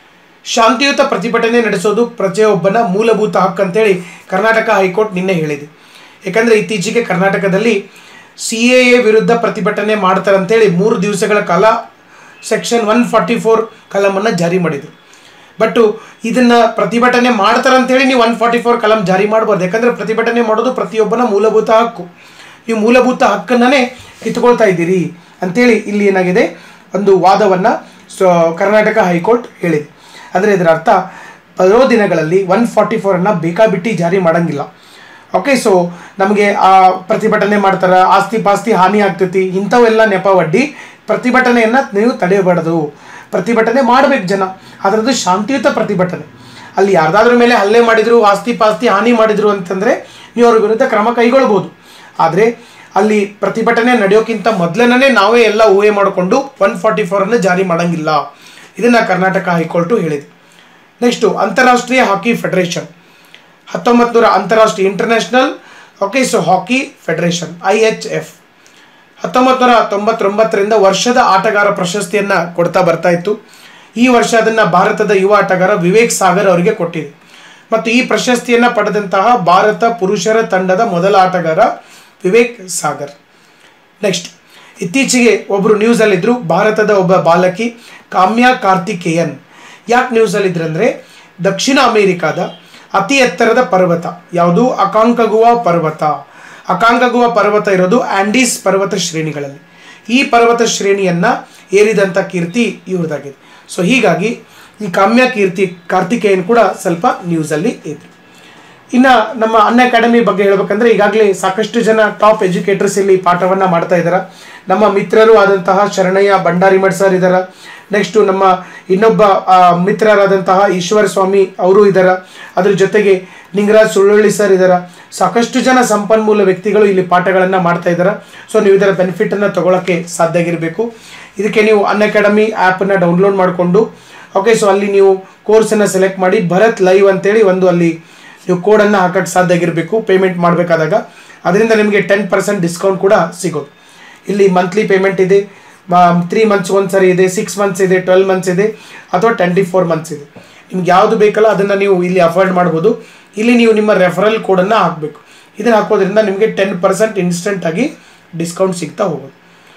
ಶಾಂತಿಯುತ ಪ್ರತಿಭಟನೆ ನಡೆಸೋದು ಪ್ರಜೆಯೊಬ್ಬನ ಮೂಲಭೂತ ಹಕ್ಕು ಅಂತೇಳಿ ಕರ್ನಾಟಕ ಹೈಕೋರ್ಟ್ ನಿನ್ನೆ ಹೇಳಿದೆ ಯಾಕಂದರೆ ಇತ್ತೀಚೆಗೆ ಕರ್ನಾಟಕದಲ್ಲಿ ಸಿ ಎ ಎ ವಿರುದ್ಧ ಪ್ರತಿಭಟನೆ ಮಾಡ್ತಾರಂತೇಳಿ ಮೂರು ದಿವಸಗಳ ಕಾಲ ಸೆಕ್ಷನ್ ಒನ್ ಫಾರ್ಟಿ ಫೋರ್ ಕಲಮನ್ನು ಜಾರಿ ಮಾಡಿದರು ಬಟ್ ಇದನ್ನ ಪ್ರತಿಭಟನೆ ಮಾಡ್ತಾರಂತೇಳಿ ನೀವು ಒನ್ ಫಾರ್ಟಿ ಫೋರ್ ಕಲಂ ಜಾರಿ ಮಾಡಬಾರ್ದು ಯಾಕಂದರೆ ಪ್ರತಿಭಟನೆ ಮಾಡೋದು ಪ್ರತಿಯೊಬ್ಬನ ಮೂಲಭೂತ ಹಕ್ಕು ನೀವು ಮೂಲಭೂತ ಹಕ್ಕನ್ನೇ ಕಿತ್ಕೊಳ್ತಾ ಇದ್ದೀರಿ ಅಂತೇಳಿ ಇಲ್ಲಿ ಏನಾಗಿದೆ ಒಂದು ವಾದವನ್ನು ಸೊ ಕರ್ನಾಟಕ ಹೈಕೋರ್ಟ್ ಹೇಳಿದೆ ಅಂದರೆ ಇದರ ಅರ್ಥ ಬರೋ ದಿನಗಳಲ್ಲಿ ಒನ್ ಫಾರ್ಟಿ ಫೋರನ್ನು ಬೇಕಾಬಿಟ್ಟಿ ಜಾರಿ ಮಾಡೋಂಗಿಲ್ಲ ಓಕೆ ಸೊ ನಮಗೆ ಆ ಪ್ರತಿಭಟನೆ ಮಾಡ್ತಾರೆ ಆಸ್ತಿ ಪಾಸ್ತಿ ಹಾನಿ ಆಗ್ತೈತಿ ಇಂಥವೆಲ್ಲ ನೆಪ ಒಡ್ಡಿ ಪ್ರತಿಭಟನೆಯನ್ನು ನೀವು ತಡೆಯಬಾರ್ದು ಪ್ರತಿಭಟನೆ ಮಾಡಬೇಕು ಜನ ಅದರದ್ದು ಶಾಂತಿಯುತ ಪ್ರತಿಭಟನೆ ಅಲ್ಲಿ ಯಾರ್ದಾದ್ರ ಮೇಲೆ ಹಲ್ಲೆ ಮಾಡಿದ್ರು ಆಸ್ತಿ ಪಾಸ್ತಿ ಹಾನಿ ಮಾಡಿದ್ರು ಅಂತಂದರೆ ನೀವು ಅವ್ರ ವಿರುದ್ಧ ಕ್ರಮ ಕೈಗೊಳ್ಬೋದು ಆದರೆ ಅಲ್ಲಿ ಪ್ರತಿಭಟನೆ ನಡೆಯೋಕ್ಕಿಂತ ಮೊದಲನೇ ನಾವೇ ಎಲ್ಲ ಊಹೆ ಮಾಡಿಕೊಂಡು ಒನ್ ಫಾರ್ಟಿ ಫೋರನ್ನು ಜಾರಿ ಮಾಡೋಂಗಿಲ್ಲ ಇದನ್ನು ಕರ್ನಾಟಕ ಹೈಕೋರ್ಟು ಹೇಳಿದೆ ನೆಕ್ಸ್ಟು ಅಂತಾರಾಷ್ಟ್ರೀಯ ಹಾಕಿ ಫೆಡರೇಷನ್ ಹತ್ತೊಂಬತ್ತು ನೂರ ಅಂತಾರಾಷ್ಟ್ರೀಯ international okay so hockey federation I H F ಹತ್ತೊಂಬತ್ತು ನೂರ ತೊಂಬತ್ತೊಂಬತ್ತರಿಂದ ವರ್ಷದ ಆಟಗಾರ ಪ್ರಶಸ್ತಿಯನ್ನು ಕೊಡ್ತಾ ಬರ್ತಾ ಇತ್ತು ಈ ವರ್ಷ ಅದನ್ನು ಭಾರತದ ಯುವ ಆಟಗಾರ ವಿವೇಕ್ ಸಾಗರ್ ಅವರಿಗೆ ಕೊಟ್ಟಿದೆ ಮತ್ತು ಈ ಪ್ರಶಸ್ತಿಯನ್ನು ಪಡೆದಂತಹ ಭಾರತ ಪುರುಷರ ತಂಡದ ಮೊದಲ ಆಟಗಾರ ವಿವೇಕ್ ಸಾಗರ್ ನೆಕ್ಸ್ಟ್ ಇತ್ತೀಚೆಗೆ ಒಬ್ಬರು ನ್ಯೂಸಲ್ಲಿದ್ದರು ಭಾರತದ ಒಬ್ಬ ಬಾಲಕಿ ಕಾಮ್ಯಾ ಕಾರ್ತಿಕೇಯನ್ ಯಾಕೆ ನ್ಯೂಸಲ್ಲಿದ್ರು ಅಂದರೆ ದಕ್ಷಿಣ ಅಮೇರಿಕಾದ ಅತಿ ಎತ್ತರದ ಪರ್ವತ ಯಾವುದು ಅಕಾಂಕಗುವಾ ಪರ್ವತ ಅಕಾಂಕಗುವಾ ಪರ್ವತ ಇರೋದು ಆಂಡೀಸ್ ಪರ್ವತ ಶ್ರೇಣಿಗಳಲ್ಲಿ ಈ ಪರ್ವತ ಶ್ರೇಣಿಯನ್ನು ಏರಿದಂಥ ಕೀರ್ತಿ ಇವ್ರದ್ದಾಗಿದೆ ಸೊ ಹೀಗಾಗಿ ಈ ಕಾಮ್ಯ ಕೀರ್ತಿ ಕಾರ್ತಿಕೇಯನ್ ಕೂಡ ಸ್ವಲ್ಪ ನ್ಯೂಸಲ್ಲಿ ಇದ್ರು ಇನ್ನು ನಮ್ಮ ಅನ್ ಅಕಾಡೆಮಿ ಬಗ್ಗೆ ಹೇಳ್ಬೇಕಂದ್ರೆ ಈಗಾಗಲೇ ಸಾಕಷ್ಟು ಜನ ಟಾಪ್ ಎಜುಕೇಟರ್ಸ್ ಇಲ್ಲಿ ಪಾಠವನ್ನು ಮಾಡ್ತಾ ಇದ್ದಾರೆ ನಮ್ಮ ಮಿತ್ರರು ಆದಂತಹ ಶರಣಯ್ಯ ಭಂಡಾರಿಮಠ್ ಸರ್ ಇದ್ದಾರೆ ನೆಕ್ಸ್ಟು ನಮ್ಮ ಇನ್ನೊಬ್ಬ ಆ, ಮಿತ್ರರಾದಂತಹ ಈಶ್ವರ ಸ್ವಾಮಿ ಅವರು ಇದ್ದಾರೆ ಅದ್ರ ಜೊತೆಗೆ ನಿಂಗರಾಜ್ ಸುಳ್ಳೊಳ್ಳಿ ಸರ್ ಇದ್ದಾರೆ ಸಾಕಷ್ಟು ಜನ ಸಂಪನ್ಮೂಲ ವ್ಯಕ್ತಿಗಳು ಇಲ್ಲಿ ಪಾಠಗಳನ್ನು ಮಾಡ್ತಾ ಇದ್ದಾರೆ ಸೊ ನೀವು ಇದರ ಬೆನಿಫಿಟನ್ನು ತಗೊಳ್ಳೋಕ್ಕೆ ಸಾಧ್ಯ ಆಗಿರಬೇಕು ಇದಕ್ಕೆ ನೀವು ಅನ್ ಅಕಾಡೆಮಿ ಆ್ಯಪನ್ನು ಡೌನ್ಲೋಡ್ ಮಾಡಿಕೊಂಡು ಓಕೆ ಸೊ ಅಲ್ಲಿ ನೀವು ಕೋರ್ಸನ್ನು ಸೆಲೆಕ್ಟ್ ಮಾಡಿ ಭರತ್ ಲೈವ್ ಅಂತೇಳಿ ಒಂದು ಅಲ್ಲಿ ನೀವು ಕೋಡನ್ನು ಹಾಕಕ್ಕೆ ಸಾಧ್ಯ ಆಗಿರಬೇಕು ಪೇಮೆಂಟ್ ಮಾಡಬೇಕಾದಾಗ ಅದರಿಂದ ನಿಮಗೆ ಟೆನ್ ಪರ್ಸೆಂಟ್ ಡಿಸ್ಕೌಂಟ್ ಕೂಡ ಸಿಗೋದು ಇಲ್ಲಿ ಮಂತ್ಲಿ ಪೇಮೆಂಟ್ ಇದೆ ತ್ರೀ ಮಂತ್ಸ್ ಒಂದು ಸರಿ ಇದೆ ಸಿಕ್ಸ್ ಮಂತ್ಸ್ ಇದೆ ಟ್ವೆಲ್ ಮಂತ್ಸ್ ಇದೆ ಅಥವಾ ಟ್ವೆಂಟಿ ಫೋರ್ ಮಂತ್ಸ್ ಇದೆ ನಿಮ್ಗೆ ಯಾವುದು ಬೇಕಲ್ಲ ಅದನ್ನು ನೀವು ಇಲ್ಲಿ ಅಫೋರ್ಡ್ ಮಾಡ್ಬೋದು ಇಲ್ಲಿ ನೀವು ನಿಮ್ಮ ರೆಫರಲ್ ಕೋಡನ್ನು ಹಾಕಬೇಕು ಇದನ್ನು ಹಾಕೋದ್ರಿಂದ ನಿಮಗೆ ಟೆನ್ ಪರ್ಸೆಂಟ್ ಇನ್ಸ್ಟೆಂಟಾಗಿ ಡಿಸ್ಕೌಂಟ್ ಸಿಗ್ತಾ ಹೋಗೋದು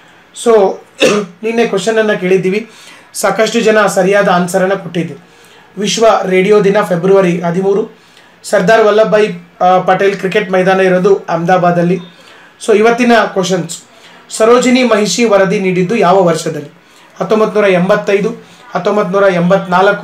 ಸೊ ನಿನ್ನೆ ಕ್ವಶನನ್ನು ಕೇಳಿದ್ದೀವಿ ಸಾಕಷ್ಟು ಜನ ಸರಿಯಾದ ಆನ್ಸರನ್ನು ಕೊಟ್ಟಿದ್ದೀವಿ ವಿಶ್ವ ರೇಡಿಯೋ ದಿನ ಫೆಬ್ರವರಿ ಹದಿಮೂರು ಸರ್ದಾರ್ ವಲ್ಲಭಭಾಯಿ ಆ, ಪಟೇಲ್ ಕ್ರಿಕೆಟ್ ಮೈದಾನ ಇರೋದು ಅಹಮದಾಬಾದಲ್ಲಿ ಸೊ ಇವತ್ತಿನ ಕ್ವಶನ್ಸ್ ಸರೋಜಿನಿ ಮಹಿಷಿ ವರದಿ ನೀಡಿದ್ದು ಯಾವ ವರ್ಷದಲ್ಲಿ ಹತ್ತೊಂಬತ್ತು ನೂರ ಎಂಬತ್ತೈದು ಹತ್ತೊಂಬತ್ತು ನೂರ ಎಂಬತ್ನಾಲ್ಕು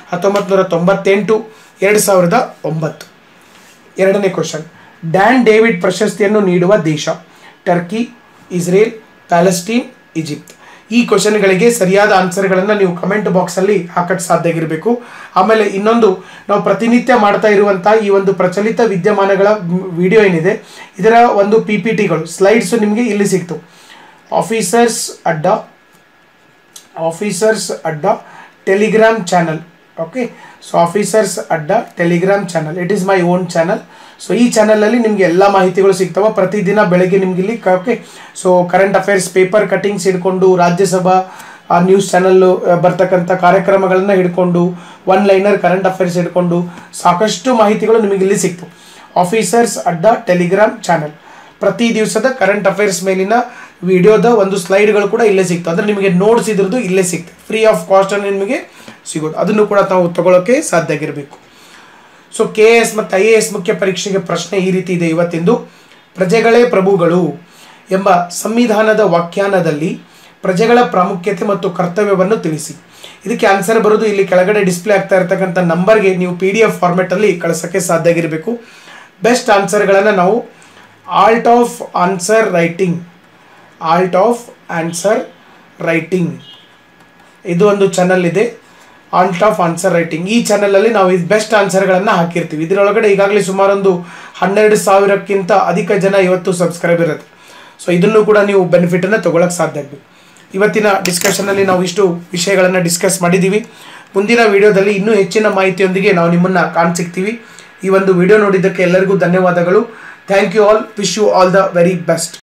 ಹತ್ತೊಂಬತ್ತು ನೂರ ತೊಂಬತ್ತೆಂಟು ಎರಡು ಸಾವಿರದ ಒಂಬತ್ತು ಎರಡನೇ ಕ್ವಶನ್ ಡ್ಯಾನ್ ಡೇವಿಡ್ ಪ್ರಶಸ್ತಿಯನ್ನು ನೀಡುವ ದೇಶ ಟರ್ಕಿ ಇಸ್ರೇಲ್ ಪ್ಯಾಲೆಸ್ಟೀನ್ ಈಜಿಪ್ಟ್ ಈ ಕ್ವಶನ್ಗಳಿಗೆ ಸರಿಯಾದ ಆನ್ಸರ್ಗಳನ್ನು ನೀವು ಕಮೆಂಟ್ ಬಾಕ್ಸಲ್ಲಿ ಹಾಕಕ್ಕೆ ಸಾಧ್ಯ ಆಗಿರಬೇಕು ಆಮೇಲೆ ಇನ್ನೊಂದು ನಾವು ಪ್ರತಿನಿತ್ಯ ಮಾಡ್ತಾ ಇರುವಂಥ ಈ ಒಂದು ಪ್ರಚಲಿತ ವಿದ್ಯಮಾನಗಳ ವಿಡಿಯೋ ಏನಿದೆ ಇದರ ಒಂದು ಪಿ ಪಿ ಟಿಗಳು ಸ್ಲೈಡ್ಸ್ ನಿಮಗೆ ಇಲ್ಲಿ ಸಿಕ್ತು officers Adda officers Adda Telegram channel okay so officers Adda Telegram channel it is my own channel so ಈ ಚಾನಲಲ್ಲಿ ನಿಮಗೆ ಎಲ್ಲ ಮಾಹಿತಿಗಳು ಸಿಗ್ತವೆ ಪ್ರತಿದಿನ ಬೆಳಗ್ಗೆ ನಿಮ್ಗೆ ಇಲ್ಲಿ okay so current affairs paper cuttings ಹಿಡ್ಕೊಂಡು ರಾಜ್ಯಸಭಾ ನ್ಯೂಸ್ ಚಾನಲ್ಲು ಬರ್ತಕ್ಕಂಥ ಕಾರ್ಯಕ್ರಮಗಳನ್ನ ಹಿಡ್ಕೊಂಡು ಒನ್ ಲೈನರ್ ಕರೆಂಟ್ ಅಫೇರ್ಸ್ ಹಿಡ್ಕೊಂಡು ಸಾಕಷ್ಟು ಮಾಹಿತಿಗಳು ನಿಮಗೆ ಇಲ್ಲಿ ಸಿಕ್ತು ಆಫೀಸರ್ಸ್ ಅಡ್ಡ ಟೆಲಿಗ್ರಾಮ್ ಚಾನಲ್ ಪ್ರತಿ ದಿವಸದ ಕರೆಂಟ್ ಅಫೇರ್ಸ್ ಮೇಲಿನ ವಿಡಿಯೋದ ಒಂದು ಸ್ಲೈಡ್ಗಳು ಕೂಡ ಇಲ್ಲೇ ಸಿಕ್ತು ಅಂದರೆ ನಿಮಗೆ ನೋಟ್ಸ್ ಇದ್ರದ್ದು ಇಲ್ಲೇ ಸಿಕ್ತು ಫ್ರೀ ಆಫ್ ಕಾಸ್ಟಲ್ಲಿ ನಿಮಗೆ ಸಿಗೋದು ಅದನ್ನು ಕೂಡ ತಾವು ತಗೊಳ್ಳೋಕ್ಕೆ ಸಾಧ್ಯ ಆಗಿರಬೇಕು ಸೊ ಕೆ ಎ ಎಸ್ ಮತ್ತು ಐ ಎ ಎಸ್ ಮುಖ್ಯ ಪರೀಕ್ಷೆಗೆ ಪ್ರಶ್ನೆ ಈ ರೀತಿ ಇದೆ ಇವತ್ತಿಂದು ಪ್ರಜೆಗಳೇ ಪ್ರಭುಗಳು ಎಂಬ ಸಂವಿಧಾನದ ವ್ಯಾಖ್ಯಾನದಲ್ಲಿ ಪ್ರಜೆಗಳ ಪ್ರಾಮುಖ್ಯತೆ ಮತ್ತು ಕರ್ತವ್ಯವನ್ನು ತಿಳಿಸಿ ಇದಕ್ಕೆ ಆನ್ಸರ್ ಬರೋದು ಇಲ್ಲಿ ಕೆಳಗಡೆ ಡಿಸ್ಪ್ಲೇ ಆಗ್ತಾ ಇರತಕ್ಕಂಥ ನಂಬರ್ಗೆ ನೀವು ಪಿ ಡಿ ಎಫ್ ಫಾರ್ಮೆಟಲ್ಲಿ ಕಳಿಸೋಕ್ಕೆ ಸಾಧ್ಯ ಆಗಿರಬೇಕು ಬೆಸ್ಟ್ ಆನ್ಸರ್ಗಳನ್ನು ನಾವು art of answer writing art of answer writing ಇದು ಒಂದು ಚಾನಲ್ ಇದೆ ಆಲ್ಟ್ ಆಫ್ ಆನ್ಸರ್ ರೈಟಿಂಗ್ ಈ ಚಾನಲಲ್ಲಿ ನಾವು ಇದು ಬೆಸ್ಟ್ ಆನ್ಸರ್ಗಳನ್ನು ಹಾಕಿರ್ತೀವಿ ಇದರೊಳಗಡೆ ಈಗಾಗಲೇ ಸುಮಾರೊಂದು ಹನ್ನೆರಡು ಸಾವಿರಕ್ಕಿಂತ ಅಧಿಕ ಜನ ಇವತ್ತು ಸಬ್ಸ್ಕ್ರೈಬ್ ಇರುತ್ತೆ ಸೊ ಇದನ್ನು ಕೂಡ ನೀವು ಬೆನಿಫಿಟನ್ನು ತೊಗೊಳಕ್ಕೆ ಸಾಧ್ಯ ಆಗಬೇಕು ಇವತ್ತಿನ ಡಿಸ್ಕಷನಲ್ಲಿ ನಾವು ಇಷ್ಟು ವಿಷಯಗಳನ್ನು ಡಿಸ್ಕಸ್ ಮಾಡಿದ್ದೀವಿ ಮುಂದಿನ ವಿಡಿಯೋದಲ್ಲಿ ಇನ್ನೂ ಹೆಚ್ಚಿನ ಮಾಹಿತಿಯೊಂದಿಗೆ ನಾವು ನಿಮ್ಮನ್ನು ಕಾಣ್ಸಿಕ್ತೀವಿ ಈ ಒಂದು ವಿಡಿಯೋ ನೋಡಿದ್ದಕ್ಕೆ ಎಲ್ಲರಿಗೂ ಧನ್ಯವಾದಗಳು thank you all wish you all the very best